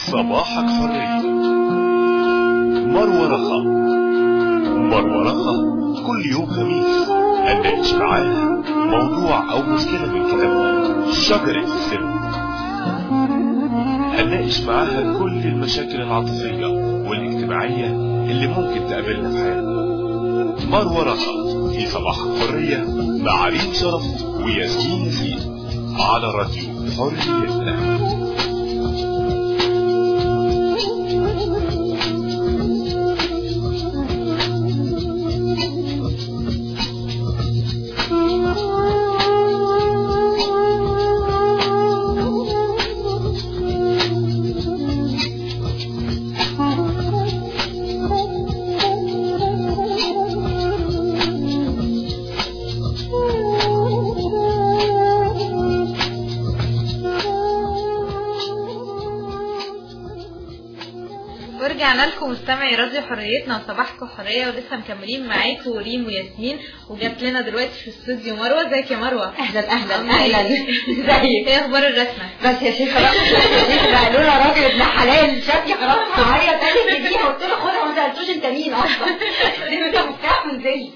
صباحك حرية مروة رخا مروة رخا كل يوم خميس هنناقش معاها موضوع أو مشكلة من كتابها شجرة السر هنناقش معاها كل المشاكل العاطفية والاجتماعية اللي ممكن تقابلنا في حياتنا مروة رخا في صباحك حرية مع ريم شرف وياسمين ياسين على راديو حريتنا ورجعنا لكم مستمعي راديو حريتنا وصباحكم حريه ولسه مكملين معاكم ريم وياسمين وجات لنا دلوقتي في الاستوديو مروه ازيك يا مروه اهلا اهلا عاملة اهلا إيه؟ ازيك ايه اخبار الرسمه بس يا شيخه بقى قالوا لها راجل ابن حلال شافني خلاص هعيط قال لي قلت له خدها ما سالتوش انت مين اصلا دي انت مفتاح منزلي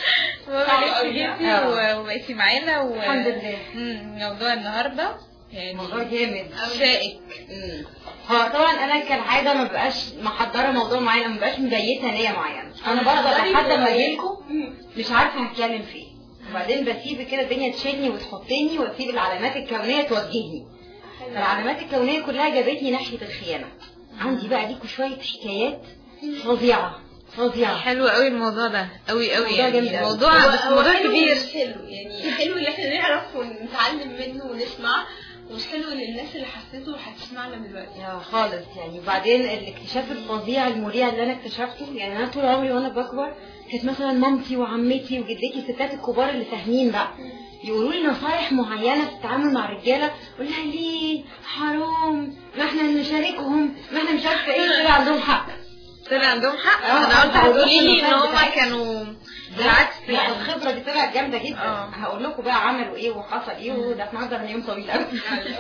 بقيتي جيتي و- وبقيتي معانا و... الحمد لله. مم، موضوع النهارده يعني موضوع جامد شائك مم. هو طبعا انا كالعاده ما بقاش محضره موضوع معين ما بقاش مبيته نيه معينه انا بفضل لحد ما اجيلكم مش عارفه هتكلم في ايه وبعدين بسيب كده الدنيا تشيلني وتحطني واسيب العلامات الكونيه توجهني العلامات الكونيه كلها جابتني ناحيه الخيانه عندي بقى ليكوا شويه حكايات فظيعه فظيعه حلو قوي الموضوع ده قوي قوي موضوع جامد يعني قوي. موضوع هو- بس هو موضوع حلو كبير ومش حلو يعني حلو ان احنا نعرف ونتعلم منه ونسمع ومش حلو للناس اللي حسيته هتسمعنا دلوقتي يا خالص يعني وبعدين الاكتشاف الفظيع المريع اللي انا اكتشفته يعني انا طول عمري وانا بكبر كانت مثلا مامتي وعمتي وجدتي الستات الكبار اللي فاهمين بقى يقولوا لي نصايح معينه في التعامل مع الرجاله اقول لها ليه حرام ما احنا نشاركهم ما احنا مش عارفه ايه طلع عندهم حق طلع عندهم حق آه، انا قلت آه، هتقولي لي ان النصايح هم بتاعتهم. كانوا بالعكس لا يعني الخبره دي طلعت جامده جدا آه. هقول لكم بقى عملوا ايه وحصل ايه وده احنا هنقدر يوم طويل قوي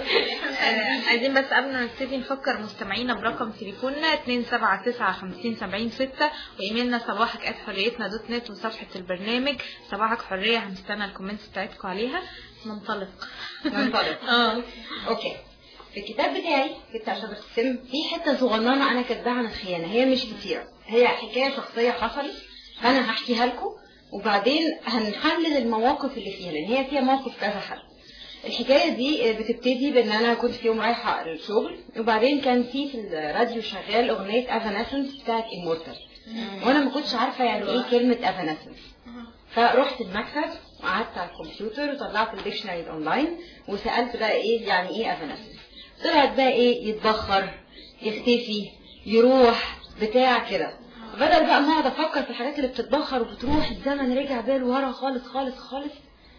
آه، عايزين بس قبل ما نبتدي نفكر مستمعينا برقم تليفوننا 279 وايميلنا صباحك ات حريتنا دوت نت وصفحة البرنامج صباحك حرية هنستنى الكومنتس بتاعتكم عليها ننطلق ننطلق. اه اوكي في الكتاب بتاعي في بتاع شجرة السم في حتة صغننة أنا كاتباها عن الخيانة هي مش كتيرة هي حكاية شخصية حصلت فأنا هحكيها لكم وبعدين هنحلل المواقف اللي فيها لأن هي فيها موقف كذا حل الحكاية دي بتبتدي بإن أنا كنت في يوم رايحة الشغل وبعدين كان في في الراديو شغال أغنية أفاناسنس بتاعت إمورتال وأنا ما كنتش عارفة يعني إيه كلمة أفاناسنس فرحت المكتب وقعدت على الكمبيوتر وطلعت الديكشنري اونلاين وسالت بقى ايه يعني ايه افنسنس طلعت بقى ايه يتبخر يختفي يروح بتاع كده بدل بقى ما اقعد افكر في الحاجات اللي بتتبخر وبتروح الزمن رجع بال ورا خالص خالص خالص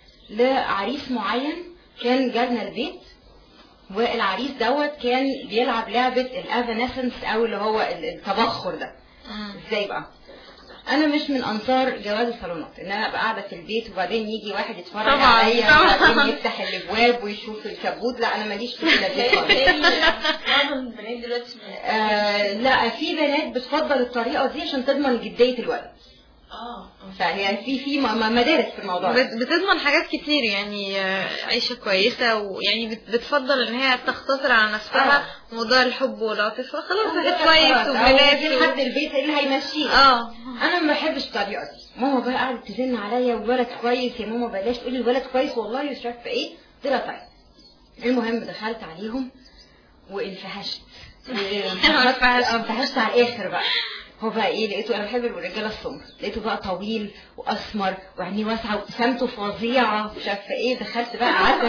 لعريس معين كان جالنا البيت والعريس دوت كان بيلعب لعبة الافنسنس او اللي هو التبخر ده ازاي بقى انا مش من انصار جواز الصالونات ان انا ابقى قاعده في البيت وبعدين يجي واحد يتفرج طبعاً، عليا طبعاً. وبعدين يفتح الابواب ويشوف الكبوت لا انا ماليش في كده دي خالص. معظم البنات دلوقتي آه لا في بنات بتفضل الطريقه دي عشان تضمن جديه الولد اه فهي في في م- م- مدارس في الموضوع ده. بت- بتضمن حاجات كتير يعني آه، عيشة كويسة ويعني بت- بتفضل ان هي تختصر على نفسها موضوع الحب والعاطفة خلاص بقت كويس خلاص، أو وبنات يجي و- حد البيت اللي هيمشيه اه انا ما بحبش الطريقه دي ماما بقى قعدت تزن عليا والولد كويس يا ماما بلاش تقولي الولد كويس والله مش عارفه ايه قلت لها طيب المهم دخلت عليهم وانفهشت انفهشت. انفهشت على الاخر بقى هو بقى ايه لقيته انا بحب الرجاله السمر لقيته بقى طويل واسمر وعينيه واسعه وابتسامته فظيعه مش عارفه ايه دخلت بقى قعدت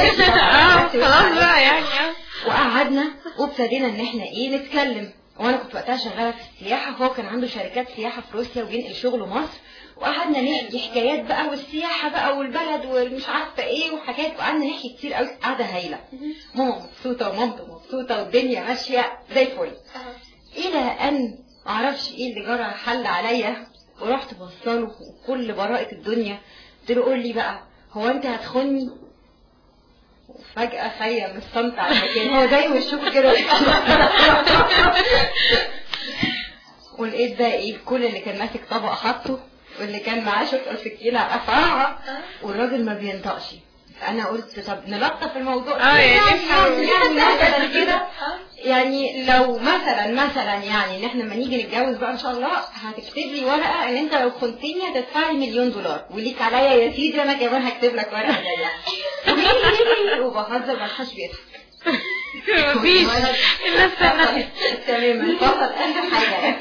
اه خلاص بقى يعني آه. وقعدنا وابتدينا ان احنا ايه نتكلم وانا كنت وقتها شغاله في السياحه هو كان عنده شركات سياحه في روسيا وبينقل شغله مصر وقعدنا نحكي حكايات بقى والسياحه بقى والبلد والمش عارفه ايه وحاجات وقعدنا نحكي كتير قوي قعده هايله ماما مبسوطه ومامته مبسوطه والدنيا ماشيه زي الفل الى ان معرفش ايه اللي جرى حل عليا ورحت بصله وكل براءة الدنيا قلت له قول لي بقى هو انت هتخني وفجأة خيم الصمت على المكان هو زي وشكوا كده لقيت بقى ايه كل اللي كان ماسك طبق حطه واللي كان معاه شوكه سكينه قطعها والراجل ما بينطقش انا قلت طب نلطف الموضوع اه، يعني نفهم. يعني مثلا كده يعني لو مثلا مثلا يعني ان احنا لما نيجي نتجوز بقى ان شاء الله هتكتب لي ورقه ان انت لو خنتني هتدفع لي مليون دولار وليك عليا يا سيدي انا كمان هكتب لك ورقه زيها وبهزر ما حدش بيضحك مفيش الناس سنة تماما فقط اخر حاجه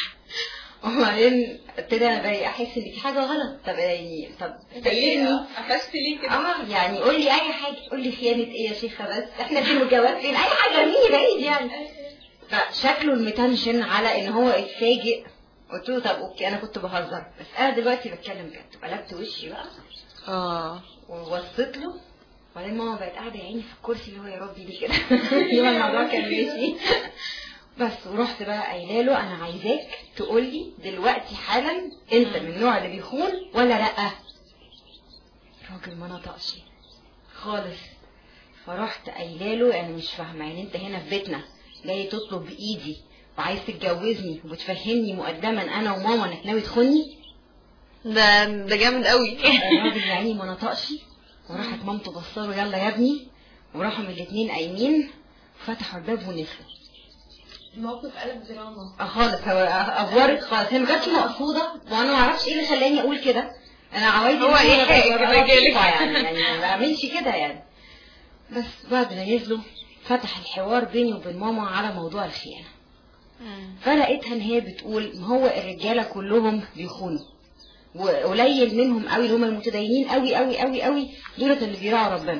وبعدين ابتدي انا بقى احس ان في حاجه غلط طب يعني طب كلمني قفشت ليه كده اه يعني قول لي اي حاجه قول لي خيانه ايه يا شيخه بس احنا فين والجواز فين اي حاجه ارميني بعيد يعني فشكله المتنشن على ان هو اتفاجئ قلت له طب اوكي انا كنت بهزر بس انا دلوقتي بتكلم جد قلبت وشي بقى اه وبصيت له وبعدين ماما بقت قاعده يا عيني في الكرسي اللي هو يا ربي دي كده يوم الموضوع كان ماشي بس ورحت بقى قايله له انا عايزاك تقول لي دلوقتي حالا انت من النوع اللي بيخون ولا لا الراجل ما نطقش خالص فرحت قايله له يعني مش فاهمه يعني انت هنا في بيتنا جاي تطلب بايدي وعايز تتجوزني وبتفهمني مقدما انا وماما انك ناوي تخوني ده ده جامد قوي الراجل يعني ما نطقش وراحت مامته بصله يلا يا ابني وراحوا من الاتنين قايمين فتحوا الباب ونزلوا الموقف قلب دراما آه خالص هو افورت خالص هي ما كانتش مقصوده وانا ما اعرفش ايه اللي خلاني اقول كده انا عوايدي هو إيه حاجة كده جالك؟ يعني يعني ما بعملش كده يعني بس بعد ما نزلوا فتح الحوار بيني وبين ماما على موضوع الخيانه فلقيتها ان هي بتقول ما هو الرجاله كلهم بيخونوا وقليل منهم قوي اللي هم المتدينين قوي قوي قوي قوي دولت اللي بيراعوا ربنا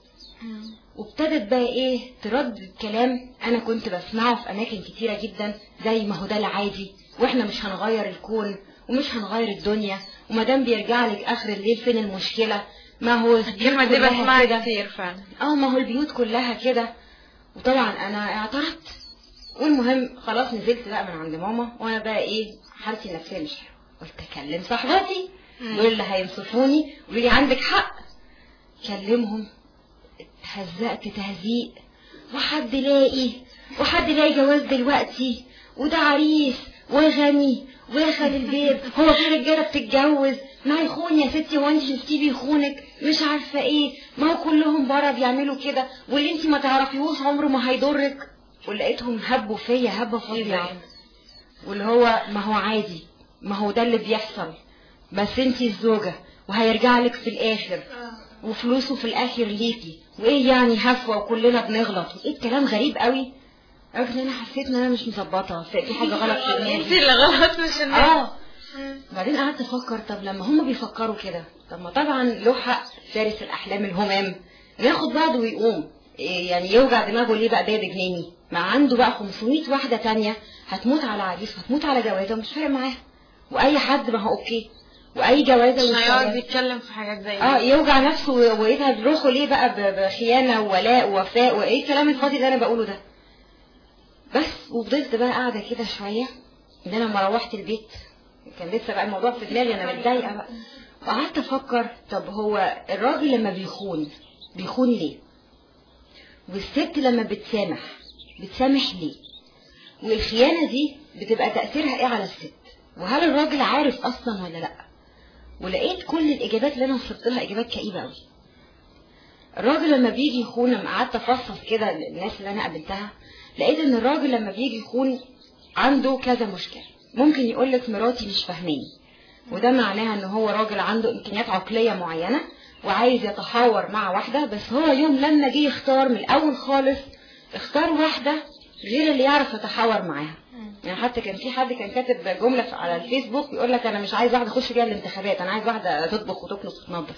وابتدت بقى ايه تردد كلام انا كنت بسمعه في اماكن كتيره جدا زي ما هو ده العادي واحنا مش هنغير الكون ومش هنغير الدنيا وما دام بيرجع لك اخر الليل فين المشكله ما هو الكلمة دي كلها بسمعها كده. كتير فعلا اه ما هو البيوت كلها كده وطبعا انا اعترضت والمهم خلاص نزلت بقى من عند ماما وانا بقى ايه حالتي النفسيه مش حلوه قلت اكلم صاحباتي دول اللي هينصفوني يقولوا لي عندك حق كلمهم اتهزقت تهزيق وحد لاقي وحد لاقي جواز دلوقتي وده عريس وغني ودخل البيت هو في رجاله بتتجوز ما يخون يا ستي هو انت شفتيه بيخونك مش عارفه ايه ما هو كلهم بره بيعملوا كده واللي انت ما تعرفيهوش عمره ما هيضرك ولقيتهم هبوا فيا هبه فظيعه واللي هو ما هو عادي ما هو ده اللي بيحصل بس انت الزوجه وهيرجع لك في الاخر وفلوسه في الاخر ليكي وايه يعني هفوه وكلنا بنغلط ايه الكلام غريب قوي عرفت ان انا حسيت ان انا مش مظبطه في في حاجه غلط في انت دماغي اللي غلط مش الناس اه بعدين قعدت افكر طب لما هم بيفكروا كده طب ما طبعا له حق فارس الاحلام الهمام ياخد بعضه ويقوم إيه يعني يوجع دماغه ليه بقى ده جناني ما عنده بقى 500 واحده تانية هتموت على عريس هتموت على جوازه ومش فارق معاها واي حد ما هو اوكي واي جوازه مش مش هيقعد فارق. يتكلم في حاجات زي اه دي يوجع نفسه و- ويتعب روحه ليه بقى ب- بخيانه وولاء ووفاء وايه الكلام الفاضي اللي انا بقوله ده بس وفضلت بقى قاعده كده شويه ان انا لما روحت البيت كان لسه بقى الموضوع في دماغي انا متضايقه بقى وقعدت افكر طب هو الراجل لما بيخون بيخون ليه والست لما بتسامح بتسامح ليه والخيانه دي بتبقى تاثيرها ايه على الست وهل الراجل عارف اصلا ولا لا ولقيت كل الاجابات اللي انا وصلت لها اجابات كئيبه قوي الراجل لما بيجي يخون لما قعدت افصص كده الناس اللي انا قابلتها لقيت ان الراجل لما بيجي يخون عنده كذا مشكله ممكن يقول لك مراتي مش فاهماني وده معناها ان هو راجل عنده امكانيات عقليه معينه وعايز يتحاور مع واحده بس هو يوم لما جه يختار من الاول خالص اختار واحده غير اللي يعرف يتحاور معاها يعني حتى كان في حد كان كاتب جمله في- على الفيسبوك بيقول لك انا مش عايز واحده اخش بيها الانتخابات انا عايز واحده تطبخ وتكنس وتنظف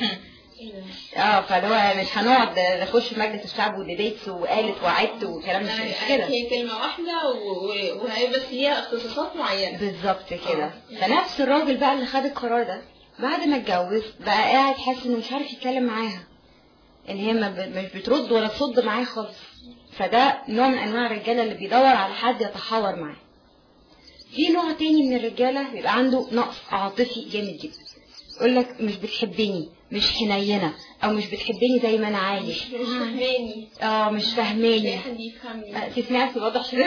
اه فاللي هو مش هنقعد نخش مجلس الشعب وديبيتس وقالت وعدت وكلام مش مش كده هي كلمة واحدة و- و- وهي بس ليها اختصاصات معينة بالظبط كده فنفس الراجل بقى اللي خد القرار ده بعد ما اتجوز بقى قاعد حاسس انه مش عارف يتكلم معاها ان هي ما ب- مش بترد ولا تصد معاه خالص فده نوع من انواع الرجاله اللي بيدور على حد يتحاور معاه في نوع تاني من الرجاله بيبقى عنده نقص عاطفي جامد جدا يقول لك مش بتحبني مش حنينه او مش بتحبني زي ما انا عايز مش فاهماني اه مش فاهماني حد يفهمني آه، تسمعي واضح شويه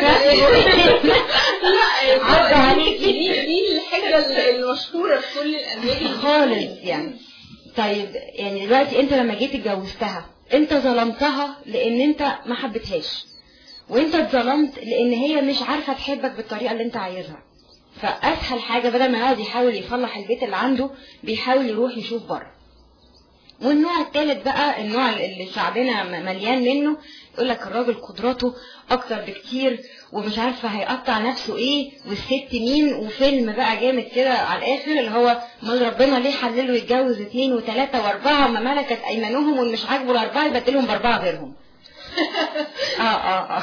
لا عدى عليكي. دي دي الحاجة المشهورة في كل الأماكن خالص يعني طيب يعني دلوقتي انت لما جيت اتجوزتها انت ظلمتها لان انت ما حبيتهاش وانت اتظلمت لان هي مش عارفه تحبك بالطريقه اللي انت عايزها فاسهل حاجه بدل ما يقعد يحاول يصلح البيت اللي عنده بيحاول يروح يشوف بره والنوع الثالث بقى النوع اللي شعبنا م- مليان منه يقول لك الراجل قدراته اكتر بكتير ومش عارفه هيقطع نفسه ايه والست مين وفيلم بقى جامد كده على الاخر اللي هو امال ربنا ليه حلله يتجوز اثنين وثلاثه واربعه وما ملكت ايمانهم واللي مش عاجبه الاربعه يبدلهم باربعه غيرهم اه اه اه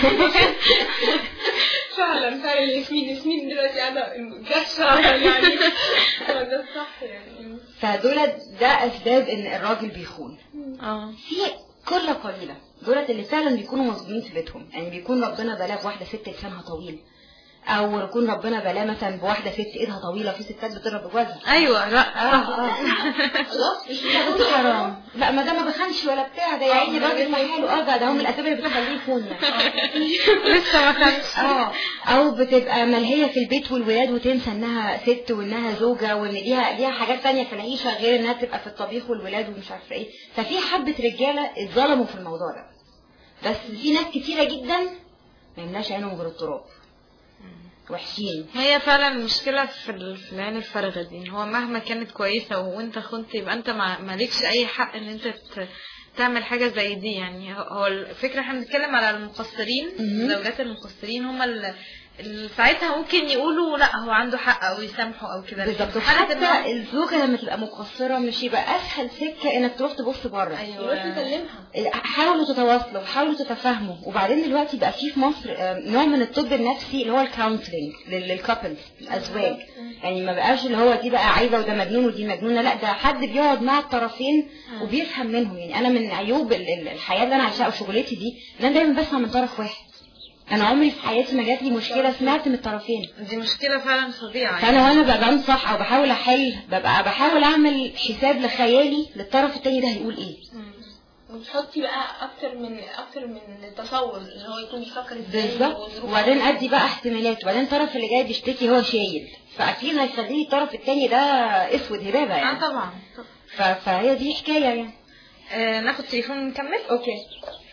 فعلا فعلا ياسمين ياسمين دلوقتي قاعدة جشة يعني هو ده الصح يعني فدول ده اسباب ان الراجل بيخون اه في قله قليله دولت اللي فعلا بيكونوا مظلومين في بيتهم يعني بيكون ربنا بلاه بواحده ست لسانها طويل او يكون ربنا بلاه مثلا بواحده ست ايدها طويله في ستات بتضرب بجوازها ايوه لا اه اه خلاص مش لا بس حرام لا ما ده ما بخنش ولا بتاع ده يا عيني الراجل في حاله اه ده ده هم الاسباب اللي بتخليه يخون يعني لسه ما كانش اه او بتبقى ملهيه في البيت والولاد وتنسى انها ست وانها زوجه وان ليها ليها حاجات تانية في العيشه غير انها تبقى في الطبيخ والولاد ومش عارفه ايه ففي حبه رجاله اتظلموا في الموضوع ده بس في ناس كتيره جدا ما يملاش عينهم غير التراب وحشين هي فعلا المشكلة في ال- في العين الفارغة دي ان هو مهما كانت كويسة وانت خنت يبقى انت ما مالكش اي حق ان انت ت- تعمل حاجة زي دي يعني هو- هو الفكرة احنا بنتكلم على المقصرين مهم. زوجات المقصرين هم اللي اللي ساعتها ممكن يقولوا لا هو عنده حق او يسامحوا او كده لكن بالظبط في حالة إن هو- حتى الزوجه لما تبقى مقصره مش يبقى اسهل سكه انك تروح تبص بره يروح ايوه يكلمها حاولوا تتواصلوا حاولوا تتفاهموا وبعدين دلوقتي بقى في في مصر آه، نوع من الطب النفسي اللي هو الكونسلنج للكابلز الازواج يعني ما بقاش اللي هو دي بقى عايبه وده مجنون ودي مجنونه لا ده حد بيقعد مع الطرفين وبيفهم منهم يعني انا من عيوب ال- ال- الحياه اللي انا عايشاها وشغلتي دي ان انا دايما بسمع من طرف واحد انا عمري في حياتي ما جات لي مشكله سمعت من الطرفين دي مشكلة فعلا فظيعة فانا وانا ببقى بنصح او بحاول احل ببقى بحاول اعمل حساب لخيالي للطرف التاني ده هيقول ايه وتحطي بقى اكتر من اكتر من التصور اللي هو يكون بيفكر ازاي بالظبط وظروفه. وبعدين ادي بقى احتمالات وبعدين الطرف اللي جاي بيشتكي هو شايل فاكيد هيخليه الطرف التاني ده اسود هبابه اه يعني طبعا ف- فهي دي حكايه يعني آه ناخد تليفون نكمل اوكي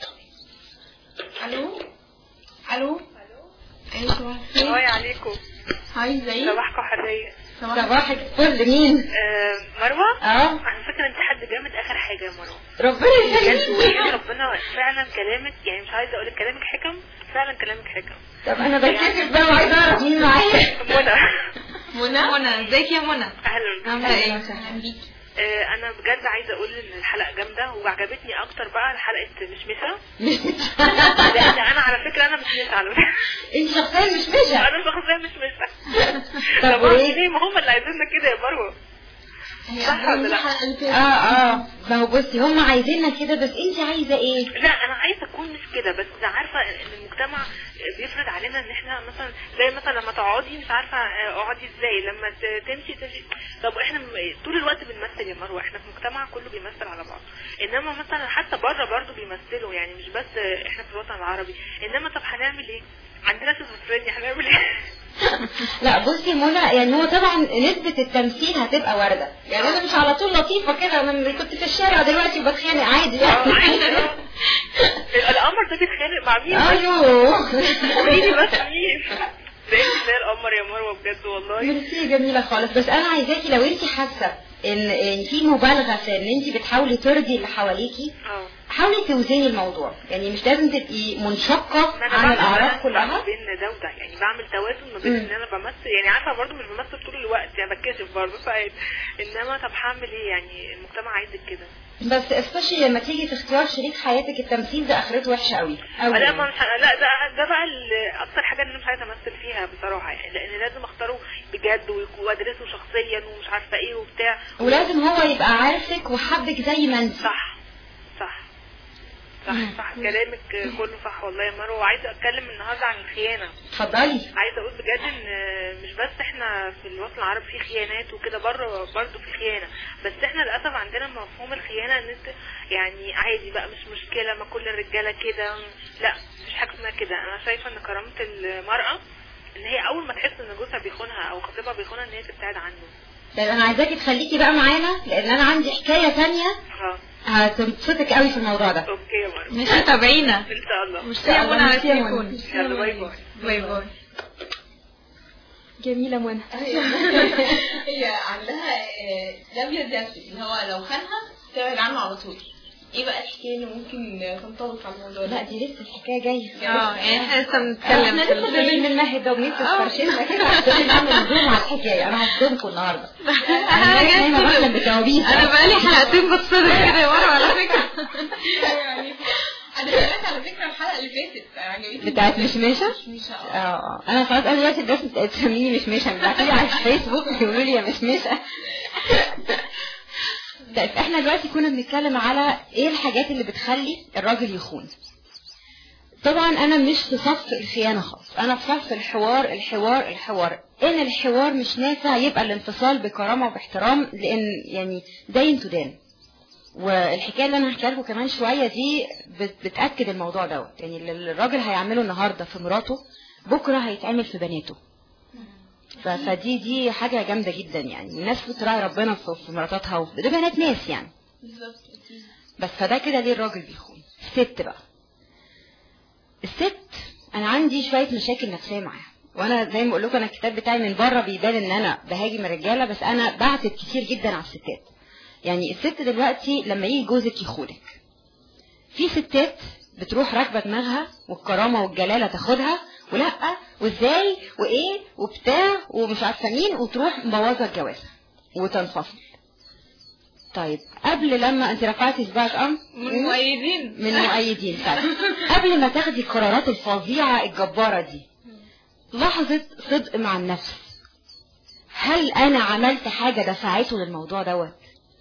الو الو ايوه صباح الخير هاي عليكم هاي ازيك صباحكم حرية صباحك فل مين آه مروة اه انا فاكرة انت حد جامد اخر حاجة يا مروة ربنا بجد يخليك وإيه ربنا فعلا كلامك يعني مش عايزة اقولك كلامك حكم فعلا كلامك حكم طب انا بتكسف بقى وعايزه اعرف مين معايا منى منى منى ازيك يا منى اهلا عاملة ايه؟ اهلا بيكي آه انا بجد عايزة اقول ان الحلقة جامدة وعجبتني اكتر بقى حلقة مشمشة لان انا على فكرة انا مشمشة على فكرة انت شخصيا مش مشى انا شخصيا مشمشة طب طب وإيه؟ ليه ما هم اللي عايزيننا كده يا مروة هي صح أخبار ولا لا؟ الحلقة اللي اه فاتت. اه ما هو بصي هم عايزيننا كده بس انت عايزه ايه لا انا عايزه اكون مش كده بس عارفه ان المجتمع بيفرض علينا ان احنا مثلا زي مثلا لما تقعدي مش عارفه اقعدي ازاي لما ت- تمشي تمشي طب احنا م- طول الوقت بنمثل يا مروه احنا في مجتمع كله بيمثل على بعض انما مثلا حتى بره برضه بيمثلوا يعني مش بس احنا في الوطن العربي انما طب هنعمل ايه عندنا شيزوفرينيا هنعمل ايه لا بصي يا منى يعني هو طبعا نسبة التمثيل هتبقى واردة يعني انا مش على طول لطيفة كده انا كنت في الشارع دلوقتي وبتخانق عادي اه يعني عايزة اه. القمر ده بيتخانق مع مين ايوه قولي لي بس مين ده انت زي القمر يا مروه بجد والله ميرسي جميلة خالص بس انا عايزاكي لو انت حاسة ان ان في مبالغة في ان انت بتحاولي ترضي اللي حواليكي اه حاولي توزني الموضوع يعني مش لازم تبقي منشقة ما انا عن بعمل الاعراض بالانس كلها ما بين ده وده يعني بعمل توازن ما بين مم. ان انا بمثل يعني عارفه برضو مش بمثل طول الوقت يعني بتكشف برضو ساعات انما طب هعمل ايه يعني المجتمع عايزك كده بس especially لما تيجي في اختيار شريك حياتك التمثيل ده اخرته وحشة قوي قوي لا يعني. ما مش ه- لا ده ده بقى ال- اكتر حاجه اللي انا مش عايزه امثل فيها بصراحه يعني لان لازم اختاره بجد ويك- وادرسه شخصيا ومش عارفه ايه وبتاع ولازم هو يبقى عارفك وحبك زي ما انت صح صح صح صح كلامك كله صح والله يا مروه وعايزه اتكلم النهارده عن الخيانه اتفضلي عايزه اقول بجد بجد ان مش بس احنا في الوطن العربي في خيانات وكده بره برضه في خيانه بس احنا للاسف عندنا مفهوم الخيانه ان انت يعني عادي بقى مش مشكله ما كل الرجاله كده لا مش حاجه اسمها كده انا شايفه ان كرامه المراه ان هي اول ما تحس ان جوزها بيخونها او خطيبها بيخونها ان هي تبتعد عنه طيب انا عايزاكي تخليكي بقى معانا لان انا عندي حكايه تانية اه هتبسطك قوي في الموضوع ده اوكي يا مرة ماشي تابعينا ان شاء الله مش يا منى على ميرسي يا منى. التليفون يلا باي باي باي باي جميله منى هي عندها آه، لابية دافي اللي هو لو خانها تبعد عنه على طول ايه بقى الحكايه اللي ممكن تنطبق على الموضوع ده؟ لا دي لسه الحكايه جايه اه يعني احنا لسه احنا بنتكلم في لسه ال- جايين من ناحيه ده ونفسي فرشتنا كده عشان نعمل زوم على الحكايه انا هصدمكم النهارده انا دايما جاي بحلم بكوابيس انا بقالي حلقتين بتصدق كده يا مروه على فكره يعني انا سمعت على فكره الحلقه اللي فاتت عجبتني بتاعت مشمشه مش اه اه انا خلاص انا دلوقتي الناس تسميني مشمشه بتاعتي على الفيسبوك يقولوا لي يا مشمشه طيب احنا دلوقتي كنا بنتكلم على ايه الحاجات اللي بتخلي الراجل يخون طبعا انا مش في صف الخيانه خالص انا في صف الحوار الحوار الحوار ان الحوار مش نافع يبقى الانفصال بكرامه وباحترام لان يعني دين تدان والحكايه اللي انا هحكيها لكم كمان شويه دي بت- بتاكد الموضوع دوت يعني اللي الراجل هيعمله النهارده في مراته بكره هيتعمل في بناته ف- فدي دي حاجه جامده جدا يعني والناس بتراعي ربنا في في مراتاتها وفي- ده بنات ناس يعني بالظبط أكيد. بس فده كده ليه الراجل بيخون الست بقى الست انا عندي شويه مشاكل نفسيه معاها وانا زي ما بقول لكم انا الكتاب بتاعي من بره بيبان ان انا بهاجم الرجاله بس انا بعتب كتير جدا على الستات يعني الست دلوقتي لما يجي جوزك يخونك في ستات بتروح راكبه دماغها والكرامه والجلاله تاخدها ولا وازاي وايه وبتاع ومش عارفه مين وتروح مبوظه الجوازه وتنفصل طيب قبل لما انت رفعتي صباعك ام من مؤيدين من مؤيدين فعلا قبل ما تاخدي القرارات الفظيعة الجبارة دي لحظة صدق مع النفس هل انا عملت حاجة دفعته للموضوع دوت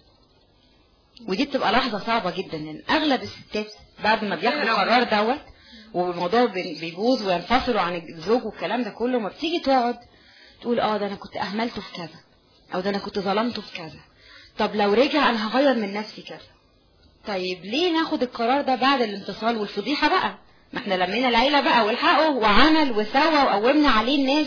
ودي بتبقى لحظة صعبة جدا لان اغلب الستات بعد ما بياخدوا القرار دوت والموضوع بي- بيبوظ وينفصلوا عن الزوج والكلام ده كله ما بتيجي تقعد تقول اه ده انا كنت اهملته في كذا او ده انا كنت ظلمته في كذا طب لو رجع انا هغير من نفسي كذا طيب ليه ناخد القرار ده بعد الانفصال والفضيحة بقى ما احنا لمينا العيلة بقى والحقه وعمل وسوى وقومنا عليه الناس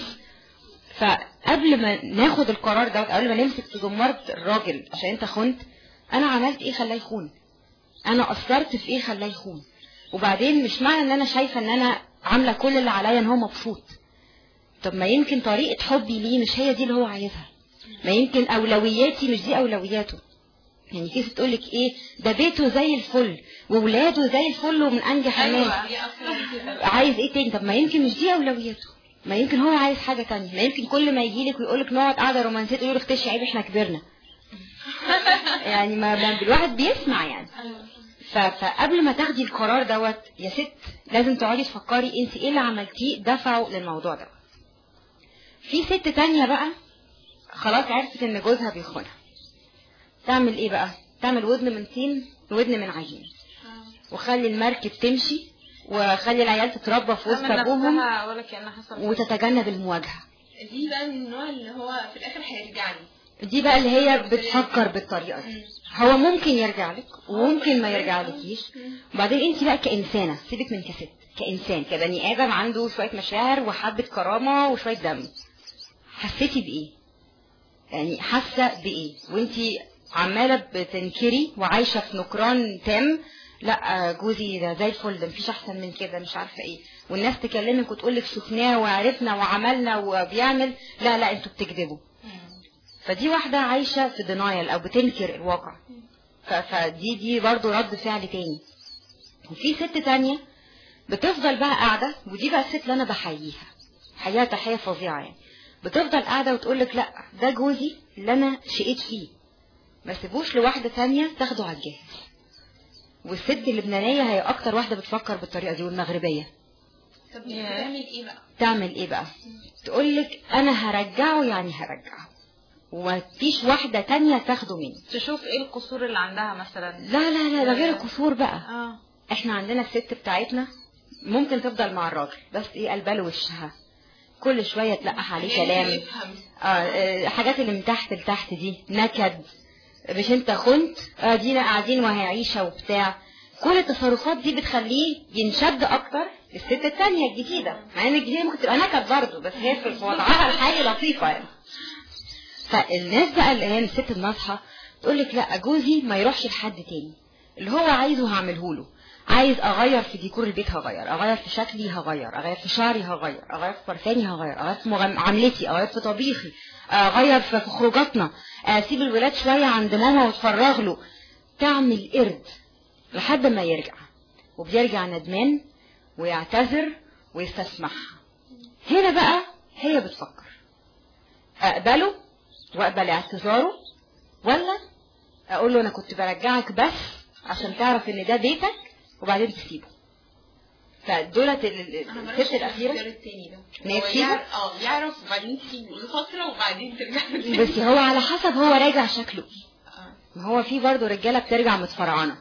فقبل ما ناخد القرار ده قبل ما نمسك في جمرة الراجل عشان انت خنت انا عملت ايه خلاه يخون انا قصرت في ايه خلاه يخون وبعدين مش معنى ان انا شايفة ان انا عاملة كل اللي عليا ان هو مبسوط طب ما يمكن طريقة حبي ليه مش هي دي اللي هو عايزها ما يمكن اولوياتي مش دي اولوياته يعني كيف تقول لك ايه ده بيته زي الفل وولاده زي الفل ومن انجح الناس ايوه هي اصلا كده عايز ايه تاني طب ما يمكن مش دي اولوياته ما يمكن هو عايز حاجه تانية ما يمكن كل ما يجي لك ويقول لك نقعد قعده رومانسيه تقول له اختشي عيب احنا كبرنا يعني ما ما الواحد بيسمع يعني ف- فقبل ما تاخدي القرار دوت يا ست لازم تقعدي تفكري انت ايه اللي عملتيه دفعه للموضوع دوت في ست تانية بقى خلاص عرفت ان جوزها بيخونها تعمل ايه بقى تعمل ودن من طين ودن من عجين وخلي المركب تمشي وخلي العيال تتربى في وسط تعمل ابوهم نفسها ولا كأنها حصل وتتجنب المواجهه دي بقى من النوع اللي هو في الاخر هيرجع لي دي بقى اللي هي بتفكر بالطريقه دي هو ممكن يرجع لك وممكن ما يرجع لكيش وبعدين انت بقى كانسانه سيبك من كست كانسان كبني ادم عنده شويه مشاعر وحبه كرامه وشويه دم حسيتي بايه يعني حاسه بايه وانت عماله بتنكري وعايشه في نكران تام لا جوزي ده زي الفل ده مفيش احسن من كده مش عارفه ايه والناس تكلمك وتقول لك شفناه وعرفنا وعملنا وبيعمل لا لا انتوا بتكذبوا فدي واحدة عايشة في دينايل أو بتنكر الواقع ف- فدي دي برضو رد فعل تاني وفي ست تانية بتفضل بقى قاعدة ودي بقى الست اللي أنا بحييها حياها تحية فظيعة يعني بتفضل قاعدة وتقول لك لا ده جوزي اللي أنا شقيت فيه ما سيبوش لواحدة تانية تاخده على الجاهز والست اللبنانية هي أكتر واحدة بتفكر بالطريقة دي والمغربية طب بتعمل ايه بقى؟ تعمل ايه بقى تقول لك انا هرجعه يعني هرجعه ومفيش واحدة تانية تاخده مني تشوف ايه القصور اللي عندها مثلا لا لا لا ده غير الكسور بقى اه احنا عندنا الست بتاعتنا ممكن تفضل مع الراجل بس ايه قلبها له وشها كل شويه تلقح عليه كلام يفهم اه آه، حاجات اللي من تحت لتحت دي نكد مش انت خنت ادينا قاعدين وهي عيشه وبتاع كل التصرفات دي بتخليه ينشد اكتر الست التانية الجديدة مع ان الجديدة ممكن تبقى نكد برضه بس هي في وضعها الحالي لطيفة يعني فالناس بقى اللي هي الست الناصحة تقول لك لا جوزي ما يروحش لحد تاني اللي هو عايزه هعمله له عايز اغير في ديكور البيت هغير اغير في شكلي هغير اغير في شعري هغير اغير في برفاني هغير اغير في مغم- عملتي اغير في طبيخي اغير في في خروجاتنا اسيب الولاد شويه عند ماما واتفرغ له تعمل قرد لحد ما يرجع وبيرجع ندمان ويعتذر ويستسمحها هنا بقى هي بتفكر اقبله واقبل اعتذاره ولا اقول له انا كنت برجعك بس عشان تعرف ان ده بيتك وبعدين تسيبه فدولت ال- ال- انا الست الاختيار الاخيره التاني ده إن هي هو تسيبه؟ يعرف- اه يعرف وبعدين تسيبه لفترة وبعدين ترجع له تاني. بس هو على حسب هو راجع شكله اه ما هو في برضه رجاله بترجع متفرعنه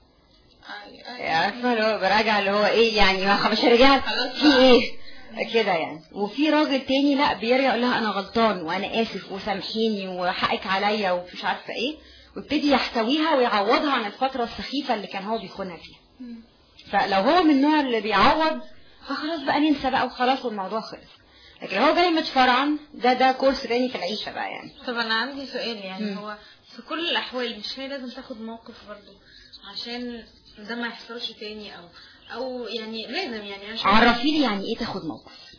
آه، آه. عارفه اللي هو براجع اللي هو ايه يعني ما مش رجعت خلاص في بقى. ايه كده يعني وفي راجل تاني لا بيرجع يقول لها انا غلطان وانا اسف وسامحيني وحقك عليا ومش عارفه ايه ويبتدي يحتويها ويعوضها عن الفتره السخيفه اللي كان هو بيخونها فيها فلو هو من النوع اللي بيعوض فخلاص بقى ننسى بقى وخلاص والموضوع خلص لكن لو هو جاي متفرعن ده ده كورس تاني في العيشه بقى يعني طب انا عندي سؤال يعني مم. هو في كل الاحوال مش هي لازم تاخد موقف برضه عشان ده ما يحصلش تاني او او يعني لازم يعني أنا شايفة- عرفي لي يعني ايه تاخد موقف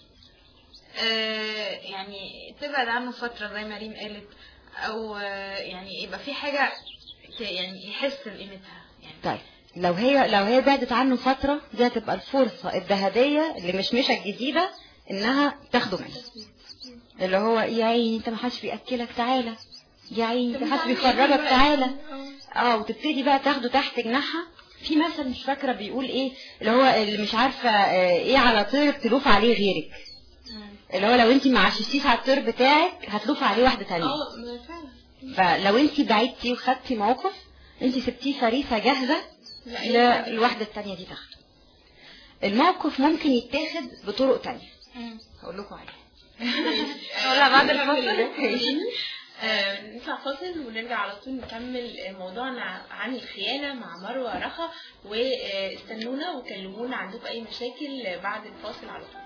آه يعني تبعد عنه فترة زي ما ريم قالت او آه يعني يبقى في حاجة ت- يعني يحس بقيمتها يعني طيب لو هي لو هي بعدت عنه فترة دي هتبقى الفرصة الذهبية اللي مش مشة الجديدة انها تاخده منه اللي هو يا عيني انت ما حدش بياكلك تعالى يا عيني انت ما حدش بيخرجك تعالى اه وتبتدي بقى تاخده تحت جناحها في مثل مش فاكرة بيقول ايه اللي هو اللي مش عارفة آه، ايه على طيرك تلوف عليه غيرك اللي هو لو انت ما عششتيش على الطير بتاعك هتلوف عليه واحدة تانية اه ما فعلا فلو انت بعدتي وخدتي موقف انت سبتيه فريسة جاهزة لا، ل- الواحدة التانية دي تاخده الموقف ممكن يتاخد بطرق تانية هقول لكم عليها ولا بعد الفصل آه، نطلع فاصل ونرجع على طول نكمل موضوعنا عن الخيانة مع مروة رخا واستنونا وكلمونا عندكم أي مشاكل بعد الفاصل على طول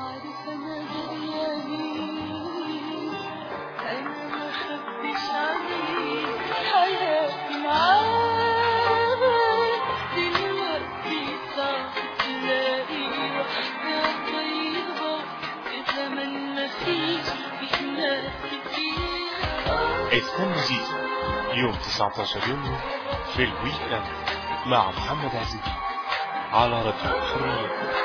عارف انا غيراني انا ما خبيش عليك حياتي معاك دلوقتي صعب تلاقي واحدة طيبة في زمن ما فيش فيك ناس كتير استنى زيزو يوم 19 يونيو في الويك اند مع محمد عز الدين على راديو الحرية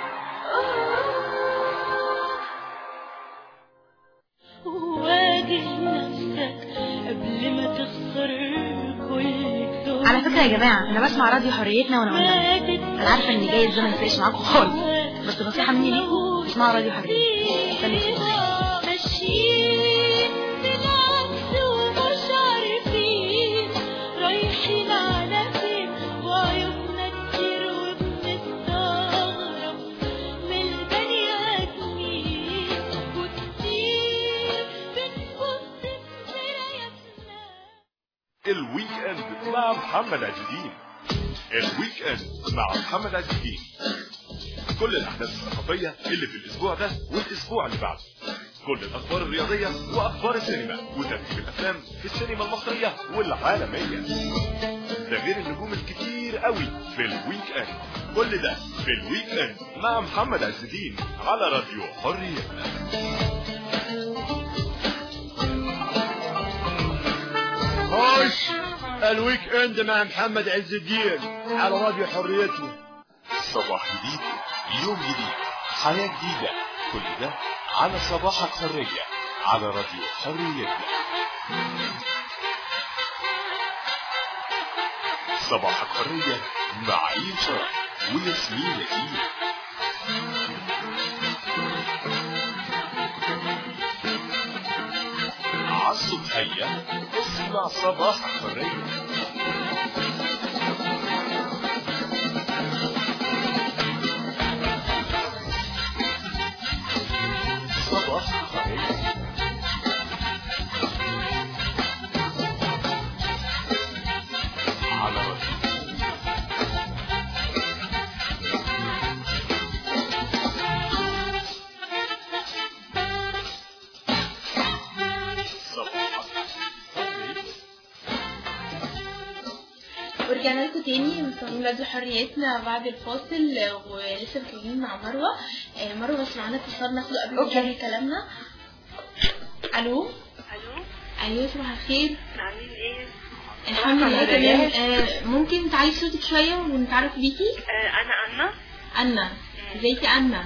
واجه نفسك قبل ما تخسر كل الدنيا على فكرة يا جماعة أنا بسمع راديو حريتنا وأنا أونلاين أنا عارفة إن جاي الزمن مفرقش معاكم خالص بس نصيحة مني ليكم اسمعوا راديو حرية استنوا اسمعوا. ماشيين بالعكس ومش عارفين رايحين على فين وعيوبنا كتير وبنستغرب من البني آدمين وكتير بنبص في مرايتنا الويك اند مع محمد عز الدين الويك اند مع محمد عز الدين كل الاحداث الثقافيه اللي في الاسبوع ده والاسبوع اللي بعده كل الاخبار الرياضيه واخبار السينما وترتيب الافلام في السينما المصريه والعالميه ده غير النجوم الكتير قوي في الويك اند كل ده في الويك اند مع محمد عز الدين على راديو حريه خش الويك اند مع محمد عز الدين على راديو حريتنا صباح جديد يوم جديد حياة جديدة كل ده على صباحك حرية على راديو حريتنا صباحك حرية مع عين شرف وياسمين نجيب عالصبحية اسمع صباحك حرية صباح حرية على راديو صباحك حرية ورجعنا لكم تاني مستمعين راديو حريتنا بعد الفاصل آه، ولسه مكملين مع مروه آه، مروه بس معانا اتصال ناخده قبل ما أوكي. نكمل كلامنا الو الو ايوه صباح الخير عاملين ايه الحمد لله الحمد لله. تمام آه، ممكن تعلي صوتك شويه ونتعرف بيكي آه انا انا انا ازيك يا انا